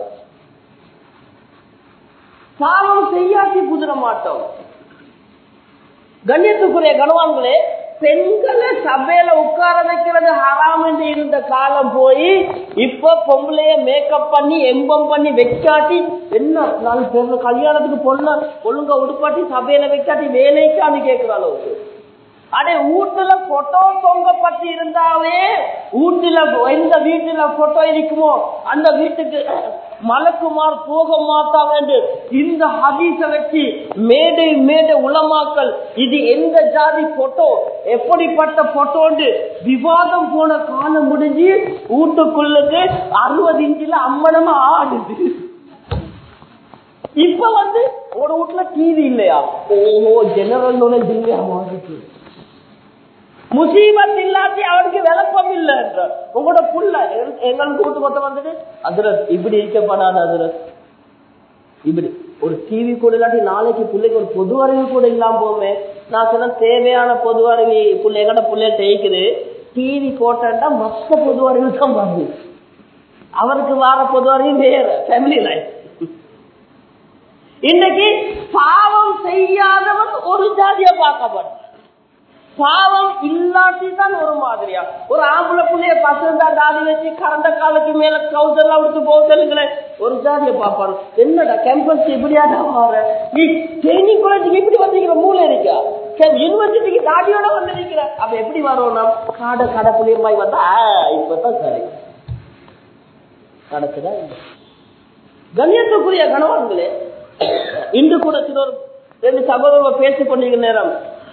பாவம் செய்யாட்டி குதிர மாட்டோம் கண்ணியத்துக்குரிய கனவான்களே பெண்களை சபையில உட்கார வைக்கிறது ஹராம் என்று இருந்த காலம் போய் இப்ப பொம்பளைய மேக்கப் பண்ணி எம்பம் பண்ணி வைக்காட்டி என்ன நாலு பேர்ல கல்யாணத்துக்கு பொண்ணு ஒழுங்கா உடுப்பாட்டி சபையில வைக்காட்டி வேலைக்கான்னு கேட்கிற அளவுக்கு அடே வீட்டுல போட்டோ தொங்கப்பட்டு இருந்தாவே வீட்டுல எந்த வீட்டுல போட்டோ இருக்குமோ அந்த வீட்டுக்கு மலக்குமார் போக மாட்டாங்க என்று இந்த ஹதீஸ வச்சு மேடை மேடை உளமாக்கல் இது எந்த ஜாதி போட்டோ எப்படிப்பட்ட போட்டோன்னு விவாதம் போன காலம் முடிஞ்சு வீட்டுக்குள்ளுக்கு அறுபது இன்ச்சுல அம்மனமா ஆடுது இப்ப வந்து ஒரு வீட்டுல டிவி இல்லையா ஓஹோ ஜெனரல் நாலேஜ் இல்லையா மாதிரி முசீபத் இல்லாட்டி அவனுக்கு விளப்பம் இல்ல உங்களோட புள்ள எங்களுக்கு கூட்டு மொத்தம் வந்துட்டு அதுல இப்படி இருக்கப்படாது அதுல இப்படி ஒரு டிவி கூட இல்லாட்டி நாளைக்கு பிள்ளைக்கு ஒரு பொது அறிவு கூட இல்லாம போமே நான் சொன்ன தேவையான பொது அறிவு பிள்ளை எங்கட பிள்ளைய தேய்க்குது டிவி போட்டா மொத்த பொது அறிவு தான் வருது அவருக்கு வார பொது அறிவு வேற ஃபேமிலி லைஃப் இன்னைக்கு பாவம் செய்யாதவன் ஒரு ஜாதியா பார்க்கப்படும் பாவம் இல்லாட்டி தான் ஒரு மாதிரியா ஒரு ஆம்பளை புள்ளைய பசந்தா தாடி வச்சு கரண்ட காலுக்கு மேல கவுசெல்லாம் விட்டு போக சொல்லுங்களேன் ஒரு ஜாதிய பாப்பாரு என்னடா கேம்பஸ் இப்படியாடா மாற நீ ட்ரைனிங் காலேஜுக்கு இப்படி வந்திருக்கிற மூளை இருக்கா யூனிவர்சிட்டிக்கு தாடியோட வந்திருக்கிற அப்ப எப்படி வரும் நாம் காடை கடை புள்ளியமாய் வந்தா இப்பதான் சரி நடக்குதா கண்ணியத்துக்குரிய கணவன்களே இன்று கூட சில ஒரு ரெண்டு சகோதரர்கள் பேசிக் கொண்டிருக்கிற நேரம்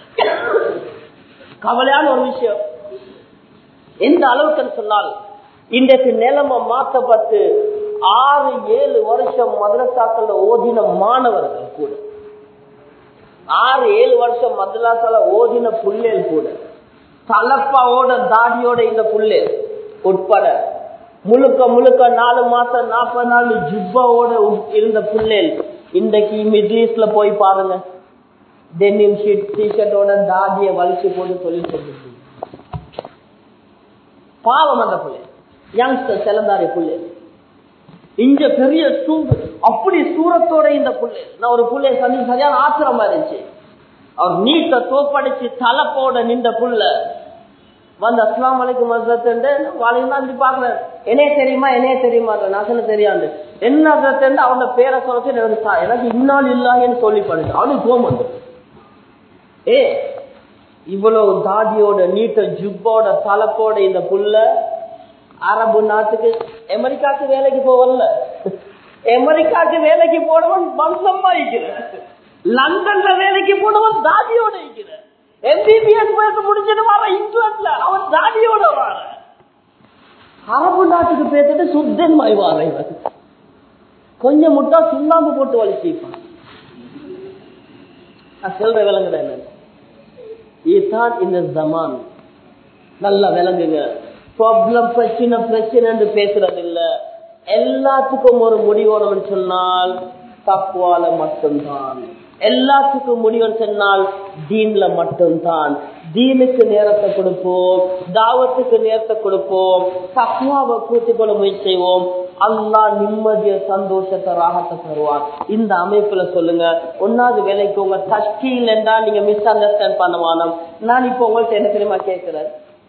கவலையான ஒரு விஷயம் எந்த அளவுக்கு சொன்னால் இன்றைக்கு நிலைமை மாற்றப்பட்டு ஆறு ஏழு வருஷம் மதரசாக்கள் ஓதின மாணவர்கள் கூட ஆறு ஏழு வருஷம் மதரசால ஓதின புள்ளேல் கூட தலப்பாவோட தாடியோட இந்த புள்ளேல் உட்பட முழுக்க முழுக்க நாலு மாசம் நாற்பது நாள் ஜுப்பாவோட இருந்த புள்ளேல் இன்றைக்கு மிட்லீஸ்ட்ல போய் பாருங்க டென்னிம் ஷீட் டிஷர்ட்டோட தாடியை வலிச்சு போட்டு சொல்லி சொல்லிட்டு பாவம் அந்த புள்ளை யங்ஸ்டர் செலந்தாரி புள்ளை இங்க பெரிய சூடு அப்படி சூரத்தோட இந்த புள்ளை நான் ஒரு புள்ளைய சந்தி சரியான ஆத்திரமா இருந்துச்சு அவர் நீட்ட தோப்படிச்சு தலைப்போட நின்ற புள்ள வந்து அஸ்லாம் வலைக்கும் மசத்து வாழையும் பாக்குறேன் என்னைய தெரியுமா என்னைய தெரியுமா நான் சொன்ன தெரியாது என்ன அவனோட பேரை சொல்லிட்டு எனக்கு எனக்கு இன்னால் இல்லான்னு சொல்லி பண்ணிட்டு அவனுக்கு கோம் வந்து ஏ இவ்வளவு தாடியோட நீட்ட ஜுப்போட தலைப்போட இந்த புள்ள அரபு நாட்டுக்கு அமெரிக்காக்கு வேலைக்கு போவல அமெரிக்காக்கு வேலைக்கு போனவன் வம்சமா இருக்கிற லண்டன்ல வேலைக்கு போனவன் தாடியோட இருக்கிற எம்பிபிஎஸ் போயிட்டு முடிஞ்சிட்டு வர இங்கிலாந்துல அவன் தாடியோட வர அரபு நாட்டுக்கு பேசிட்டு சுத்தன் மாய் வார இவன் கொஞ்சம் முட்டா சுண்ணாம்பு போட்டு வலிச்சிப்பான் நான் சொல்ற விளங்குற என்ன இதுதான் இந்த ஜமான் நல்லா விளங்குங்க ப்ராப்ளம் பிரச்சனை பிரச்சனை பேசுறது இல்ல எல்லாத்துக்கும் ஒரு முடிவோடு சொன்னால் தக்குவால மட்டும்தான் எல்லாத்துக்கும் முடிவுன்னு சொன்னால் தீன்ல மட்டும்தான் தீனுக்கு நேரத்தை கொடுப்போம் தாவத்துக்கு நேரத்தை கொடுப்போம் தக்குவாவை கூட்டிக்கொள்ள முயற்சி செய்வோம் அல்லா நிம்மதிய சந்தோஷத்தை ராகத்தை தருவார் இந்த அமைப்புல சொல்லுங்க ஒன்னாவது வேலைக்கு உங்க தஷ்கில் என்றா நீங்க மிஸ் அண்டர்ஸ்டாண்ட் பண்ணுவானம் நான் இப்ப உங்கள்ட்ட என்ன தெரியுமா கேட்கிறேன்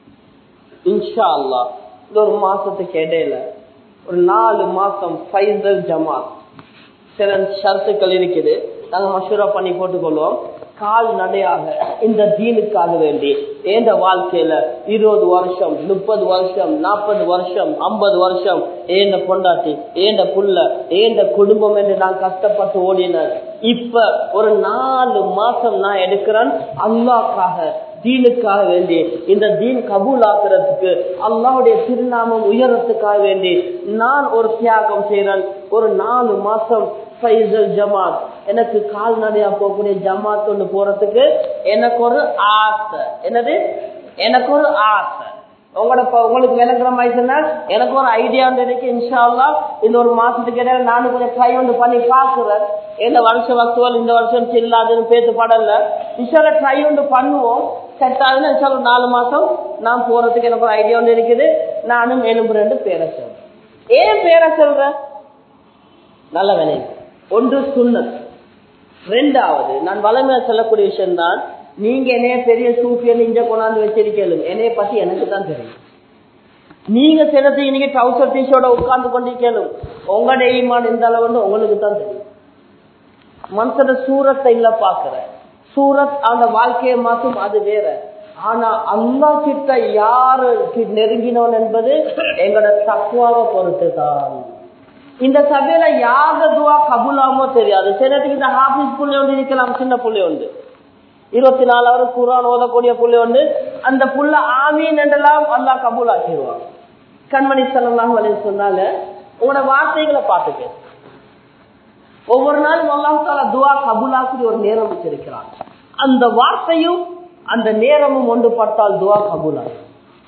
இன்ஷா அல்லா இந்த ஒரு மாசத்துக்கு இடையில ஒரு நாலு மாசம் ஃபைசல் ஜமாத் சில ஷரத்துக்கள் இருக்குது நாங்க மஷூரா பண்ணி போட்டுக்கொள்வோம் கால் நடையாக இந்த தீனுக்காக வேண்டி ஏந்த வாழ்க்கையில இருபது வருஷம் முப்பது வருஷம் நாற்பது வருஷம் ஐம்பது வருஷம் ஏந்த பொண்டாட்டி ஏந்த புள்ள ஏந்த குடும்பம் என்று நான் கஷ்டப்பட்டு ஓடினேன் இப்ப ஒரு நாலு மாசம் நான் எடுக்கிறேன் அல்லாக்காக தீனுக்காக வேண்டி இந்த தீன் கபூல் ஆக்குறதுக்கு அல்லாவுடைய திருநாமம் உயரத்துக்காக வேண்டி நான் ஒரு தியாகம் செய்யறேன் ஒரு நாலு மாசம் ஃபைசல் ஜமாத் எனக்கு கால்நடையா போகக்கூடிய ஜமாத் ஒன்று போறதுக்கு எனக்கு ஒரு ஆசை என்னது எனக்கு ஒரு ஆசை உங்களோட உங்களுக்கு விளங்குற மாதிரி சொன்னா எனக்கு ஒரு ஐடியா இருக்கு இன்ஷால்லா இந்த ஒரு மாசத்துக்கு இடையில நானும் கொஞ்சம் ட்ரை ஒன்று பண்ணி பாக்குறேன் இந்த வருஷம் வக்குவல் இந்த வருஷம் சில்லாதுன்னு பேத்து படல இன்ஷால்ல ட்ரை ஒன்று பண்ணுவோம் செட் ஆகுதுன்னு இன்ஷால்ல நாலு மாசம் நான் போறதுக்கு எனக்கு ஒரு ஐடியா ஒன்று இருக்குது நானும் மேலும் ரெண்டு பேரை சொல்றேன் ஏன் பேரை சொல்றேன் நல்ல வேலை ஒன்று சுண்ணத் ரெண்டாவது நான் வளமையா சொல்லக்கூடிய விஷயம் தான் நீங்க என்னைய பெரிய சூஃபியன் இங்க கொண்டாந்து வச்சிருக்கலும் என்னைய பத்தி எனக்கு தான் தெரியும் நீங்க சிலத்துக்கு நீங்க ட்ரௌசர் டீஷர்ட உட்கார்ந்து கொண்டிருக்கலும் உங்களோட ஈமான் இந்த அளவுன்னு உங்களுக்கு தான் தெரியும் மனசோட சூரத்தை இல்ல பாக்குற சூரத் அந்த வாழ்க்கையை மாற்றும் அது வேற ஆனா அல்லா கிட்ட யாரு நெருங்கினோம் என்பது எங்களோட தக்குவாவை பொறுத்து தான் இந்த சபையில யாத துவா கபுலாமோ தெரியாது சிலத்துக்கு இந்த ஹாபிஸ் புள்ளி ஒன்று இருக்கலாம் சின்ன புள்ளி உண்டு இருபத்தி நாலு அவர் குரான் ஓதக்கூடிய புள்ளி உண்டு அந்த புள்ள ஆமீன் என்றெல்லாம் அல்லா கபூல் ஆக்கிடுவான் கண்மணி செல்லாம் வலைய சொன்னாங்க உங்களோட வார்த்தைகளை பார்த்துக்க ஒவ்வொரு நாளும் அல்லாஹால துவா கபூலாக்குரிய ஒரு நேரம் வச்சிருக்கிறான் அந்த வார்த்தையும் அந்த நேரமும் ஒன்று பட்டால் துவா கபூலாகும்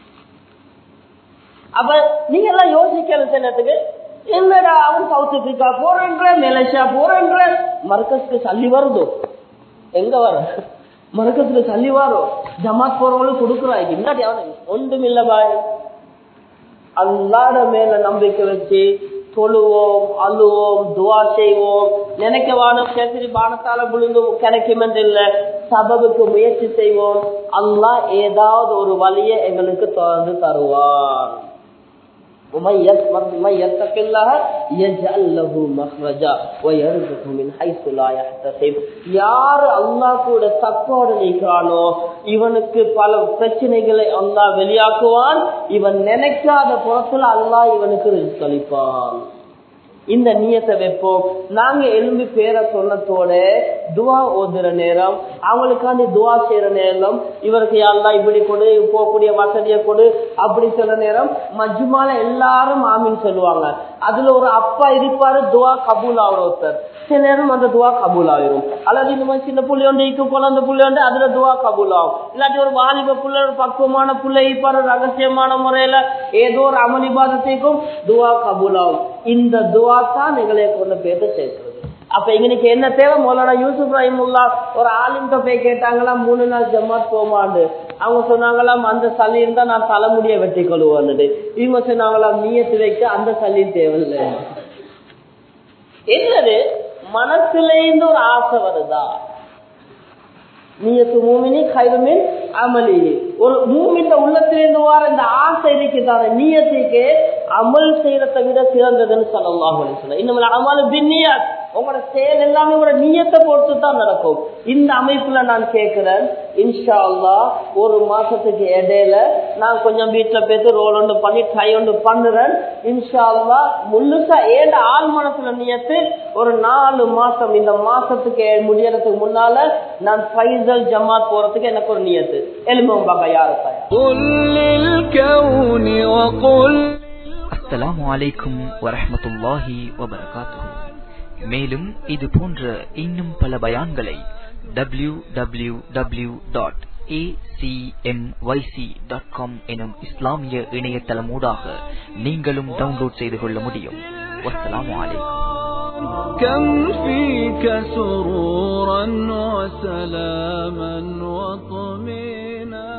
அப்ப நீங்க எல்லாம் யோசிக்கிற சிலத்துக்கு என்னடா அவன் சவுத் ஆப்பிரிக்கா போறேன்ற மலேசியா போறேன்ற மர்க்கஸ்க்கு சல்லி வருதோ எங்க வர மர்க்கத்துக்கு சல்லி வரும் ஜமாத் போறவங்களுக்கு கொடுக்குறாங்க இல்லாட்டி அவன் ஒன்றும் இல்ல பாய் அல்லாட மேல நம்பிக்கை வச்சு தொழுவோம் அழுவோம் துவா செய்வோம் நினைக்க வானம் கேசரி பானத்தால விழுந்து கிடைக்கும் என்று இல்ல சபபுக்கு முயற்சி செய்வோம் அல்லா ஏதாவது ஒரு வழியை எங்களுக்கு தொடர்ந்து தருவான் யாரு அல்லா கூட தப்போடு நீக்கிறானோ இவனுக்கு பல பிரச்சனைகளை அல்லா வெளியாக்குவான் இவன் நினைக்காத புறத்துல அல்லா இவனுக்கு அளிப்பான் இந்த நீயத்தை வைப்போம் நாங்க எலும்பி பேரை சொன்னதோட துவா ஓதுற நேரம் அவங்களுக்காண்டி துவா செய்யற நேரம் இவருக்கு யாரெல்லாம் இப்படி கொடு போகக்கூடிய வசதியை கொடு அப்படி சொல்ற நேரம் மஜ்மால எல்லாரும் ஆமின்னு சொல்லுவாங்க அதுல ஒரு அப்பா இருப்பாரு துவா கபூல் ஆகிற ஒருத்தர் சில நேரம் அந்த துவா கபூல் ஆயிரும் அல்லது இந்த மாதிரி சின்ன புள்ளியோண்டு இக்கு குழந்தை புள்ளியோண்டு அதுல துவா கபூல் ஆகும் இல்லாட்டி ஒரு வாலிப புள்ள ஒரு பக்குவமான புள்ள இருப்பாரு ரகசியமான முறையில ஏதோ ஒரு அமளிபாதத்தைக்கும் துவா கபூல் ஆகும் இந்த துவா தான் எங்களை கொண்டு போயிட்டு சேர்க்கிறது அப்ப எங்களுக்கு என்ன தேவை மௌலானா யூசுப் ரஹிமுல்லா ஒரு ஆலிம்கிட்ட போய் கேட்டாங்களாம் மூணு நாள் ஜமாத் போமாண்டு அவங்க சொன்னாங்களாம் அந்த சளி இருந்தா நான் தலைமுடிய வெட்டி கொள்ளுவான்னு இவங்க சொன்னாங்களாம் நீயத்து வைக்க அந்த சளி தேவையில்லை என்னது மனசுல இருந்து ஒரு ஆசை வருதா நீயத்து மூமினி கைதுமின் அமலி ஒரு மூமின் உள்ளத்திலிருந்து வர இந்த ஆசை இருக்குதான நீயத்துக்கு அமல் செய்யறதை விட சிறந்ததுன்னு சொல்லலாம் சொல்ல இன்னும் அமல் பின்னியாத் உங்களோட செயல் எல்லாமே உங்களோட நீயத்தை பொறுத்து தான் நடக்கும் இந்த அமைப்புல நான் கேட்கிறேன் இன்ஷா அல்லா ஒரு மாசத்துக்கு இடையில நான் கொஞ்சம் வீட்டுல போயிட்டு ரோல் ஒன்று பண்ணி ட்ரை ஒன்று பண்ணுறேன் இன்ஷா அல்லா முழுசா ஏண்ட ஆள் மனசுல நீயத்து ஒரு நாலு மாசம் இந்த மாசத்துக்கு முடியறதுக்கு முன்னால நான் பைசல் ஜமாத் போறதுக்கு எனக்கு ஒரு நியத்து எலும்பும் பாக்க யாருக்கு அஸ்ஸலாமு அலைக்கும் வரஹமத்துல்லாஹி வபரகாத்துஹு மேலும் இது போன்ற இன்னும் பல பயான்களை W W W dot acmyc.com எனும் இஸ்லாமிய இணையதளமூடாக நீங்களும் டவுன்லோட் செய்து கொள்ள முடியும் வஸ்ஸலாமு அலைக்கும் كم فيك سرورا وسلاما وطمينا